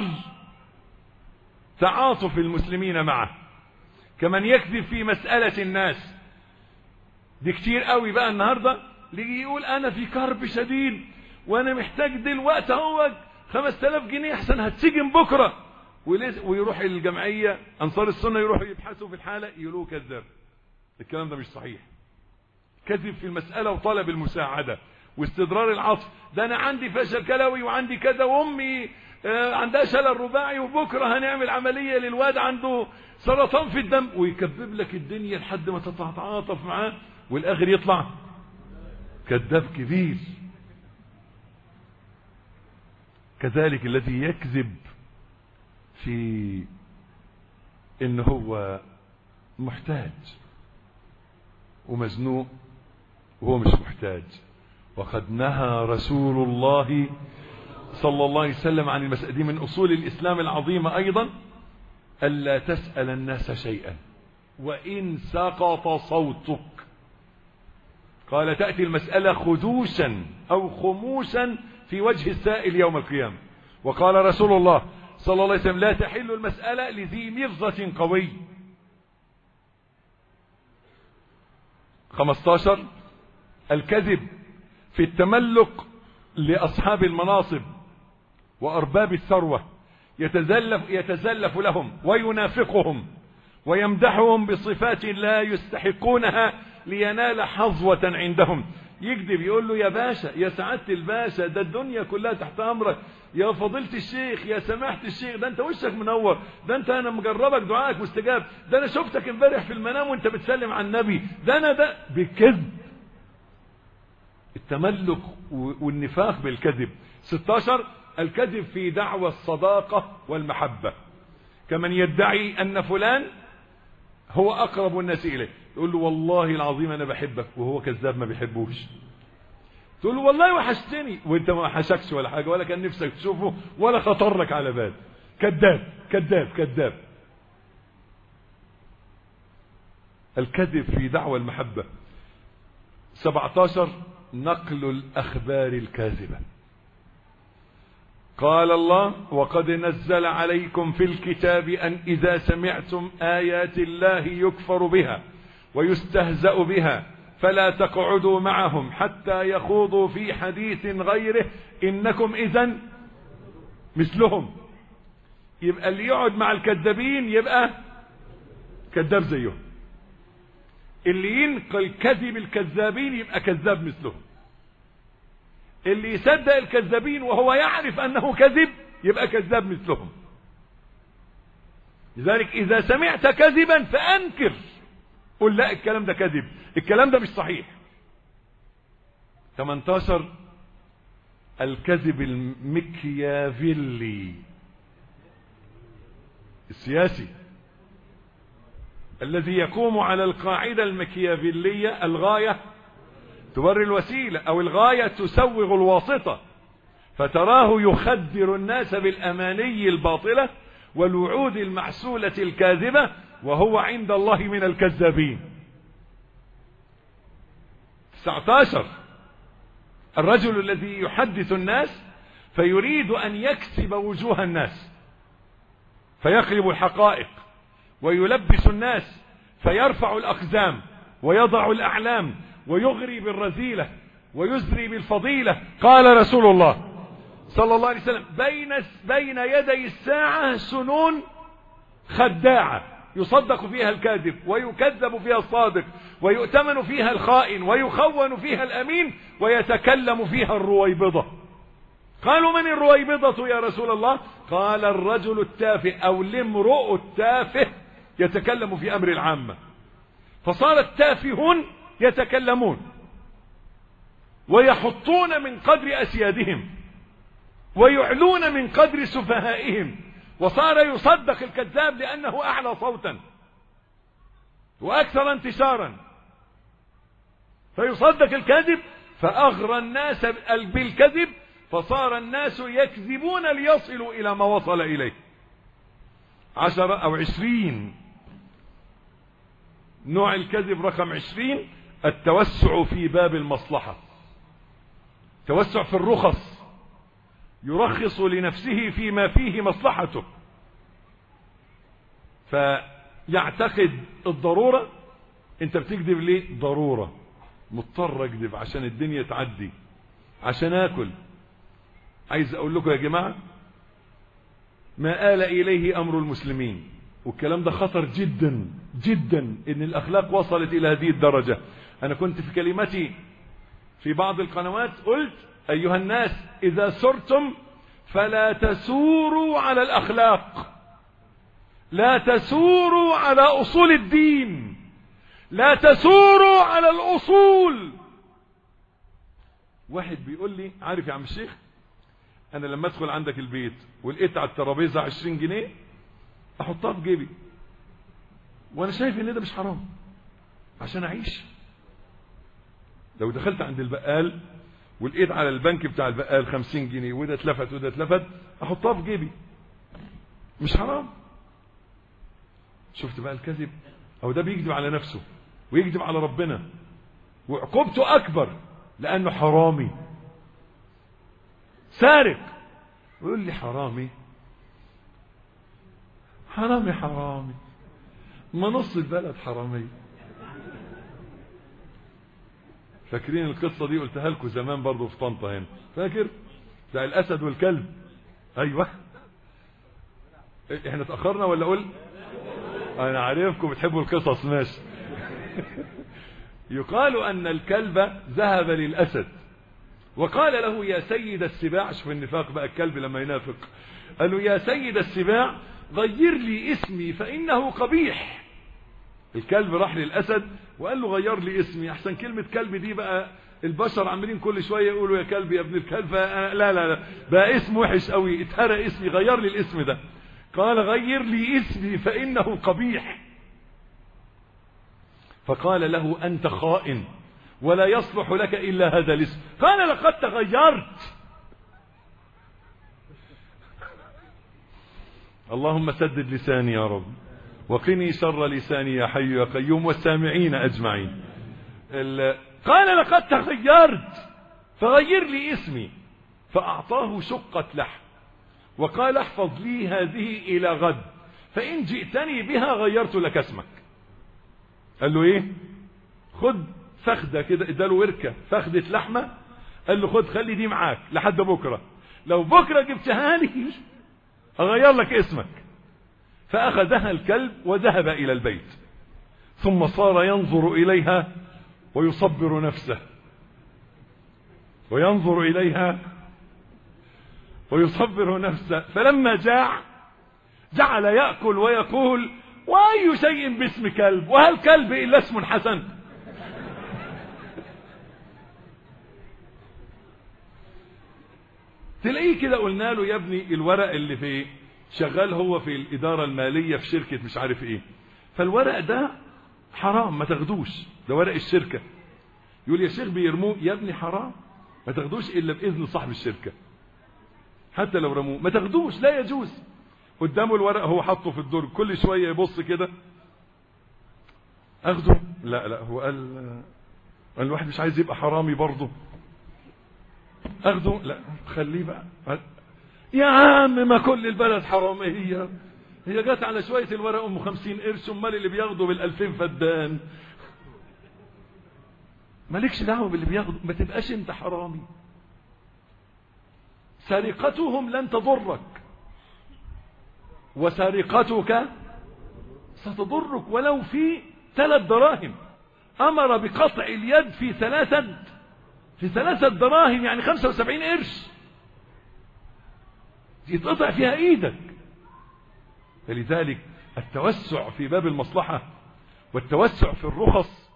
تعاطف المسلمين معه كمن يكذب في مسألة الناس دي كتير قوي بقى النهاردة اللي يقول انا في كرب شديد وانا محتاج دلوقتي اهو 5000 جنيه احسن هتسجن بكرة ويروح الجمعية انصار السنة يروحوا يبحثوا في الحالة يقولوا كذاب الكلام ده مش صحيح كذب في المسألة وطلب المساعدة واستدرار العطف ده انا عندي فشل كلوي وعندي كذا وامي عندها شلل رباعي وبكرة هنعمل عملية للواد عنده سرطان في الدم ويكذب لك الدنيا لحد ما تتعاطف معاه والاخر يطلع كذاب كبير كذلك الذي يكذب في ان هو محتاج ومزنوق وهو مش محتاج وقد نهى رسول الله صلى الله عليه وسلم عن المسألة دي من أصول الإسلام العظيمة أيضا ألا تسأل الناس شيئا وإن سقط صوتك قال تأتي المسألة خدوشا أو خموشا في وجه السائل يوم القيامة وقال رسول الله صلى الله عليه وسلم لا تحل المسألة لذي مرضة قوي 15 الكذب في التملك لأصحاب المناصب وأرباب الثروة يتزلف, يتزلف لهم وينافقهم ويمدحهم بصفات لا يستحقونها لينال حظوة عندهم يكذب يقول له يا باشا يا سعادة الباشا ده الدنيا كلها تحت امرك يا فضيلة الشيخ يا سماحة الشيخ ده انت وشك منور ده انت انا مجربك دعائك مستجاب ده انا شفتك امبارح في المنام وانت بتسلم على النبي ده انا ده بالكذب التملك والنفاق بالكذب 16 الكذب في دعوى الصداقة والمحبة كمن يدعي ان فلان هو اقرب الناس اليه يقول له والله العظيم انا بحبك وهو كذاب ما بيحبوش تقول له والله وحشتني وانت ما حشكش ولا حاجه ولا كان نفسك تشوفه ولا خطر لك على بال كذاب كذاب كذاب الكذب في دعوى المحبه 17 نقل الاخبار الكاذبه قال الله وقد نزل عليكم في الكتاب أن إذا سمعتم آيات الله يكفر بها ويستهزأ بها فلا تقعدوا معهم حتى يخوضوا في حديث غيره إنكم إذا مثلهم يبقى اللي يقعد مع الكذابين يبقى كذاب زيهم اللي ينقل كذب الكذابين يبقى كذاب مثلهم اللي يصدق الكذابين وهو يعرف انه كذب يبقى كذاب مثلهم لذلك اذا سمعت كذبا فانكر قل لا الكلام ده كذب الكلام ده مش صحيح 18 الكذب المكيافيلي السياسي الذي يقوم على القاعدة المكيافيلية الغاية تبرر الوسيلة او الغاية تسوغ الواسطة فتراه يخدر الناس بالاماني الباطلة والوعود المحسولة الكاذبة وهو عند الله من الكذابين 19 الرجل الذي يحدث الناس فيريد ان يكسب وجوه الناس فيقلب الحقائق ويلبس الناس فيرفع الاقزام ويضع الاعلام ويغري بالرذيلة ويزري بالفضيلة قال رسول الله صلى الله عليه وسلم بين بين يدي الساعة سنون خداعة يصدق فيها الكاذب ويكذب فيها الصادق ويؤتمن فيها الخائن ويخون فيها الأمين ويتكلم فيها الرويبضة قالوا من الرويبضة يا رسول الله قال الرجل التافه أو الامرؤ التافه يتكلم في أمر العامة فصار التافهون يتكلمون ويحطون من قدر أسيادهم ويعلون من قدر سفهائهم وصار يصدق الكذاب لأنه أعلى صوتا وأكثر انتشارا فيصدق الكذب فأغرى الناس بالكذب فصار الناس يكذبون ليصلوا إلى ما وصل إليه عشرة أو عشرين نوع الكذب رقم عشرين التوسع في باب المصلحة توسع في الرخص يرخص لنفسه فيما فيه مصلحته فيعتقد الضرورة انت بتكذب ليه ضرورة مضطر اكذب عشان الدنيا تعدي عشان اكل عايز اقول لكم يا جماعة ما آل اليه امر المسلمين والكلام ده خطر جدا جدا ان الاخلاق وصلت الى هذه الدرجة انا كنت في كلمتي في بعض القنوات قلت ايها الناس اذا سرتم فلا تسوروا على الاخلاق لا تسوروا على اصول الدين لا تسوروا على الاصول واحد بيقول لي عارف يا عم الشيخ انا لما ادخل عندك البيت ولقيت على الترابيزه 20 جنيه احطها في جيبي وانا شايف ان ده مش حرام عشان اعيش لو دخلت عند البقال ولقيت على البنك بتاع البقال 50 جنيه وده اتلفت وده اتلفت احطها في جيبي مش حرام شفت بقى الكذب او ده بيكذب على نفسه ويكذب على ربنا وعقوبته اكبر لانه حرامي سارق ويقول لي حرامي حرامي حرامي ما نص البلد حرامي فاكرين القصة دي قلتها لكم زمان برضو في طنطا هنا فاكر بتاع الاسد والكلب ايوه احنا اتأخرنا ولا اقول انا عارفكم بتحبوا القصص ماشي يقال أن الكلب ذهب للأسد وقال له يا سيد السباع شوف النفاق بقى الكلب لما ينافق قال له يا سيد السباع غير لي اسمي فإنه قبيح الكلب راح للأسد وقال له غير لي اسمي أحسن كلمة كلب دي بقى البشر عمالين كل شوية يقولوا يا كلب يا ابن الكلب لا لا لا بقى اسم وحش قوي اتهرى اسمي غير لي الاسم ده قال غير لي اسمي فإنه قبيح فقال له أنت خائن ولا يصلح لك إلا هذا الاسم قال لقد تغيرت اللهم سدد لساني يا رب وقني شر لساني يا حي يا قيوم والسامعين أجمعين قال لقد تغيرت فغير لي اسمي فأعطاه شقة لحم وقال احفظ لي هذه إلى غد فإن جئتني بها غيرت لك اسمك قال له ايه خد فخدة كده اداله وركة فخدة لحمة قال له خد خلي دي معاك لحد بكرة لو بكرة جبتها لي اغير لك اسمك فاخذها الكلب وذهب الى البيت ثم صار ينظر اليها ويصبر نفسه وينظر اليها ويصبر نفسه فلما جاع جعل يأكل ويقول وأي شيء باسم كلب وهل كلب إلا اسم حسن تلاقيه كده قلنا له يا ابني الورق اللي في شغال هو في الإدارة المالية في شركة مش عارف ايه فالورق ده حرام ما تاخدوش ده ورق الشركة يقول يا شيخ بيرموه يا ابني حرام ما تاخدوش إلا بإذن صاحب الشركة حتى لو رموه ما تاخدوش لا يجوز قدامه الورق هو حاطه في الدرج كل شوية يبص كده اخده لا لا هو قال الواحد مش عايز يبقى حرامي برضه اخده لا خليه بقى يا عم ما كل البلد حرامية هي جت على شوية الورق ام خمسين قرش امال اللي بياخدوا بالالفين فدان مالكش دعوة باللي بياخدوا ما تبقاش انت حرامي سرقتهم لن تضرك وسرقتك ستضرك ولو في ثلاث دراهم امر بقطع اليد في ثلاثة في ثلاثة دراهم يعني خمسة وسبعين قرش يتقطع فيها ايدك فلذلك التوسع في باب المصلحة والتوسع في الرخص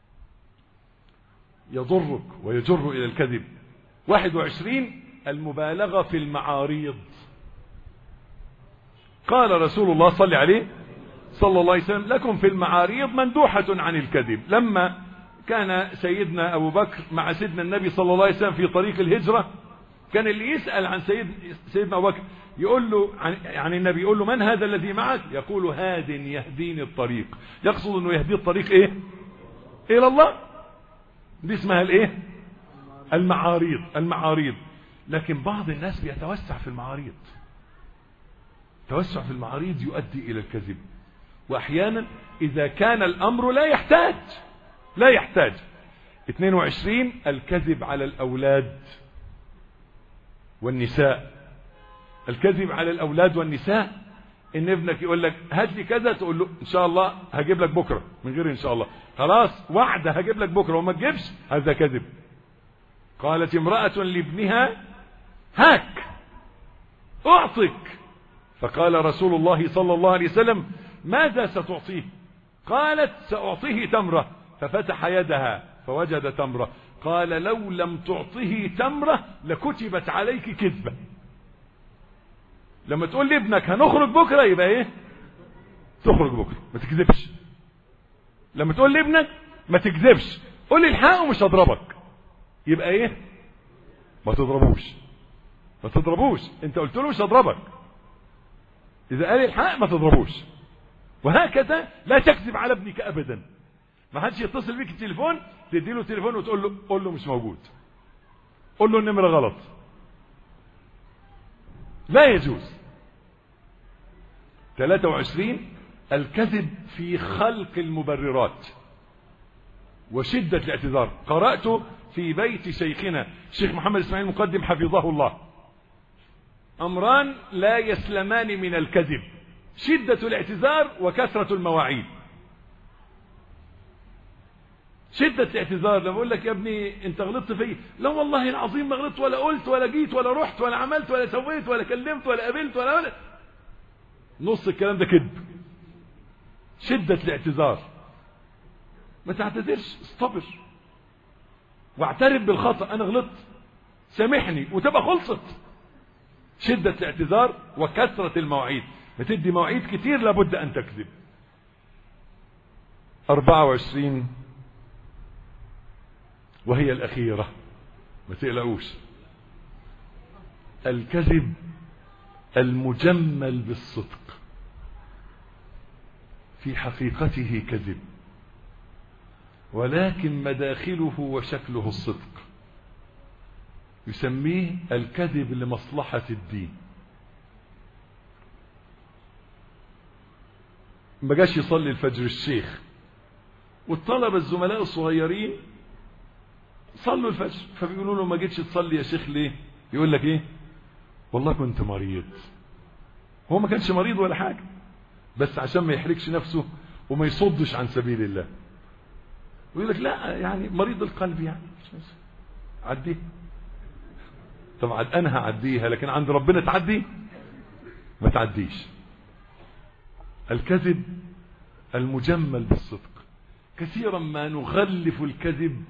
يضرك ويجر الى الكذب واحد وعشرين المبالغة في المعاريض قال رسول الله صلى عليه صلى الله عليه وسلم لكم في المعاريض مندوحة عن الكذب لما كان سيدنا أبو بكر مع سيدنا النبي صلى الله عليه وسلم في طريق الهجرة كان اللي يسأل عن سيد سيدنا أبو بكر يقول له عن, عن النبي يقول له من هذا الذي معك يقول هاد يهديني الطريق يقصد انه يهدي الطريق ايه الى الله دي اسمها الايه المعاريض المعاريض لكن بعض الناس بيتوسع في المعاريض التوسع في المعاريض يؤدي الى الكذب واحيانا اذا كان الامر لا يحتاج لا يحتاج 22 الكذب على الاولاد والنساء الكذب على الاولاد والنساء ان ابنك يقول لك هات لي كذا تقول له ان شاء الله هجيب لك بكره من غير ان شاء الله خلاص وعده هجيب لك بكره وما تجيبش هذا كذب قالت امراه لابنها هاك اعطك فقال رسول الله صلى الله عليه وسلم ماذا ستعطيه قالت سأعطيه تمرة ففتح يدها فوجد تمرة قال لو لم تعطه تمرة لكتبت عليك كذبة لما تقول لابنك هنخرج بكرة يبقى ايه تخرج بكرة ما تكذبش لما تقول لابنك ما تكذبش قول لي الحق ومش هضربك يبقى ايه ما تضربوش ما تضربوش انت قلت له مش هضربك اذا قال الحق ما تضربوش وهكذا لا تكذب على ابنك ابدا ما حدش يتصل بيك التليفون تدي له تليفون وتقول له قول له مش موجود قول له النمره غلط لا يجوز 23 الكذب في خلق المبررات وشدة الاعتذار قرأت في بيت شيخنا الشيخ محمد اسماعيل المقدم حفظه الله أمران لا يسلمان من الكذب شدة الاعتذار وكثرة المواعيد شدة الاعتذار لما اقول لك يا ابني انت غلطت فيا لا والله العظيم ما غلطت ولا قلت ولا جيت ولا رحت ولا عملت ولا سويت ولا كلمت ولا قابلت ولا ولا نص الكلام ده كذب شدة الاعتذار ما تعتذرش استبر واعترف بالخطأ انا غلطت سامحني وتبقى خلصت شدة الاعتذار وكثرة المواعيد بتدي مواعيد كتير لابد ان تكذب 24 وهي الأخيرة ما تقلقوش الكذب المجمل بالصدق في حقيقته كذب ولكن مداخله وشكله الصدق يسميه الكذب لمصلحة الدين ما جاش يصلي الفجر الشيخ والطلبة الزملاء الصغيرين صلوا الفجر فبيقولوا له ما جيتش تصلي يا شيخ ليه يقول لك ايه والله كنت مريض هو ما كانش مريض ولا حاجة بس عشان ما يحرجش نفسه وما يصدش عن سبيل الله ويقول لك لا يعني مريض القلب يعني عديه طبعا انا هعديها لكن عند ربنا تعدي ما تعديش الكذب المجمل بالصدق كثيرا ما نغلف الكذب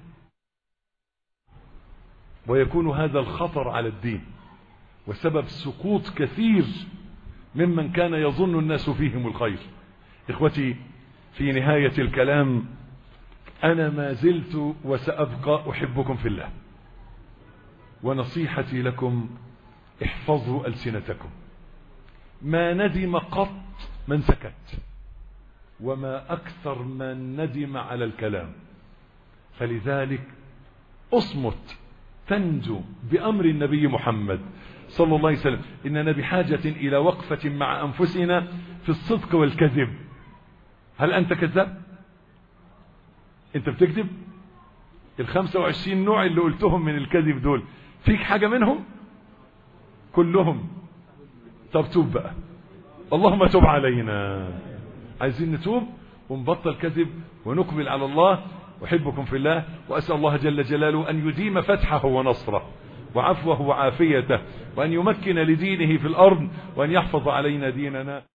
ويكون هذا الخطر على الدين وسبب سقوط كثير ممن كان يظن الناس فيهم الخير اخوتي في نهاية الكلام انا ما زلت وسأبقى احبكم في الله ونصيحتي لكم احفظوا ألسنتكم ما ندم قط من سكت وما أكثر من ندم على الكلام فلذلك اصمت تنجو بأمر النبي محمد صلى الله عليه وسلم إننا بحاجة إلى وقفة مع أنفسنا في الصدق والكذب هل أنت كذاب أنت بتكذب الخمسة وعشرين نوع اللي قلتهم من الكذب دول فيك حاجة منهم كلهم طب توب بقى اللهم توب علينا عايزين نتوب ونبطل كذب ونقبل على الله أحبكم في الله وأسأل الله جل جلاله أن يديم فتحه ونصره وعفوه وعافيته وأن يمكن لدينه في الأرض وأن يحفظ علينا ديننا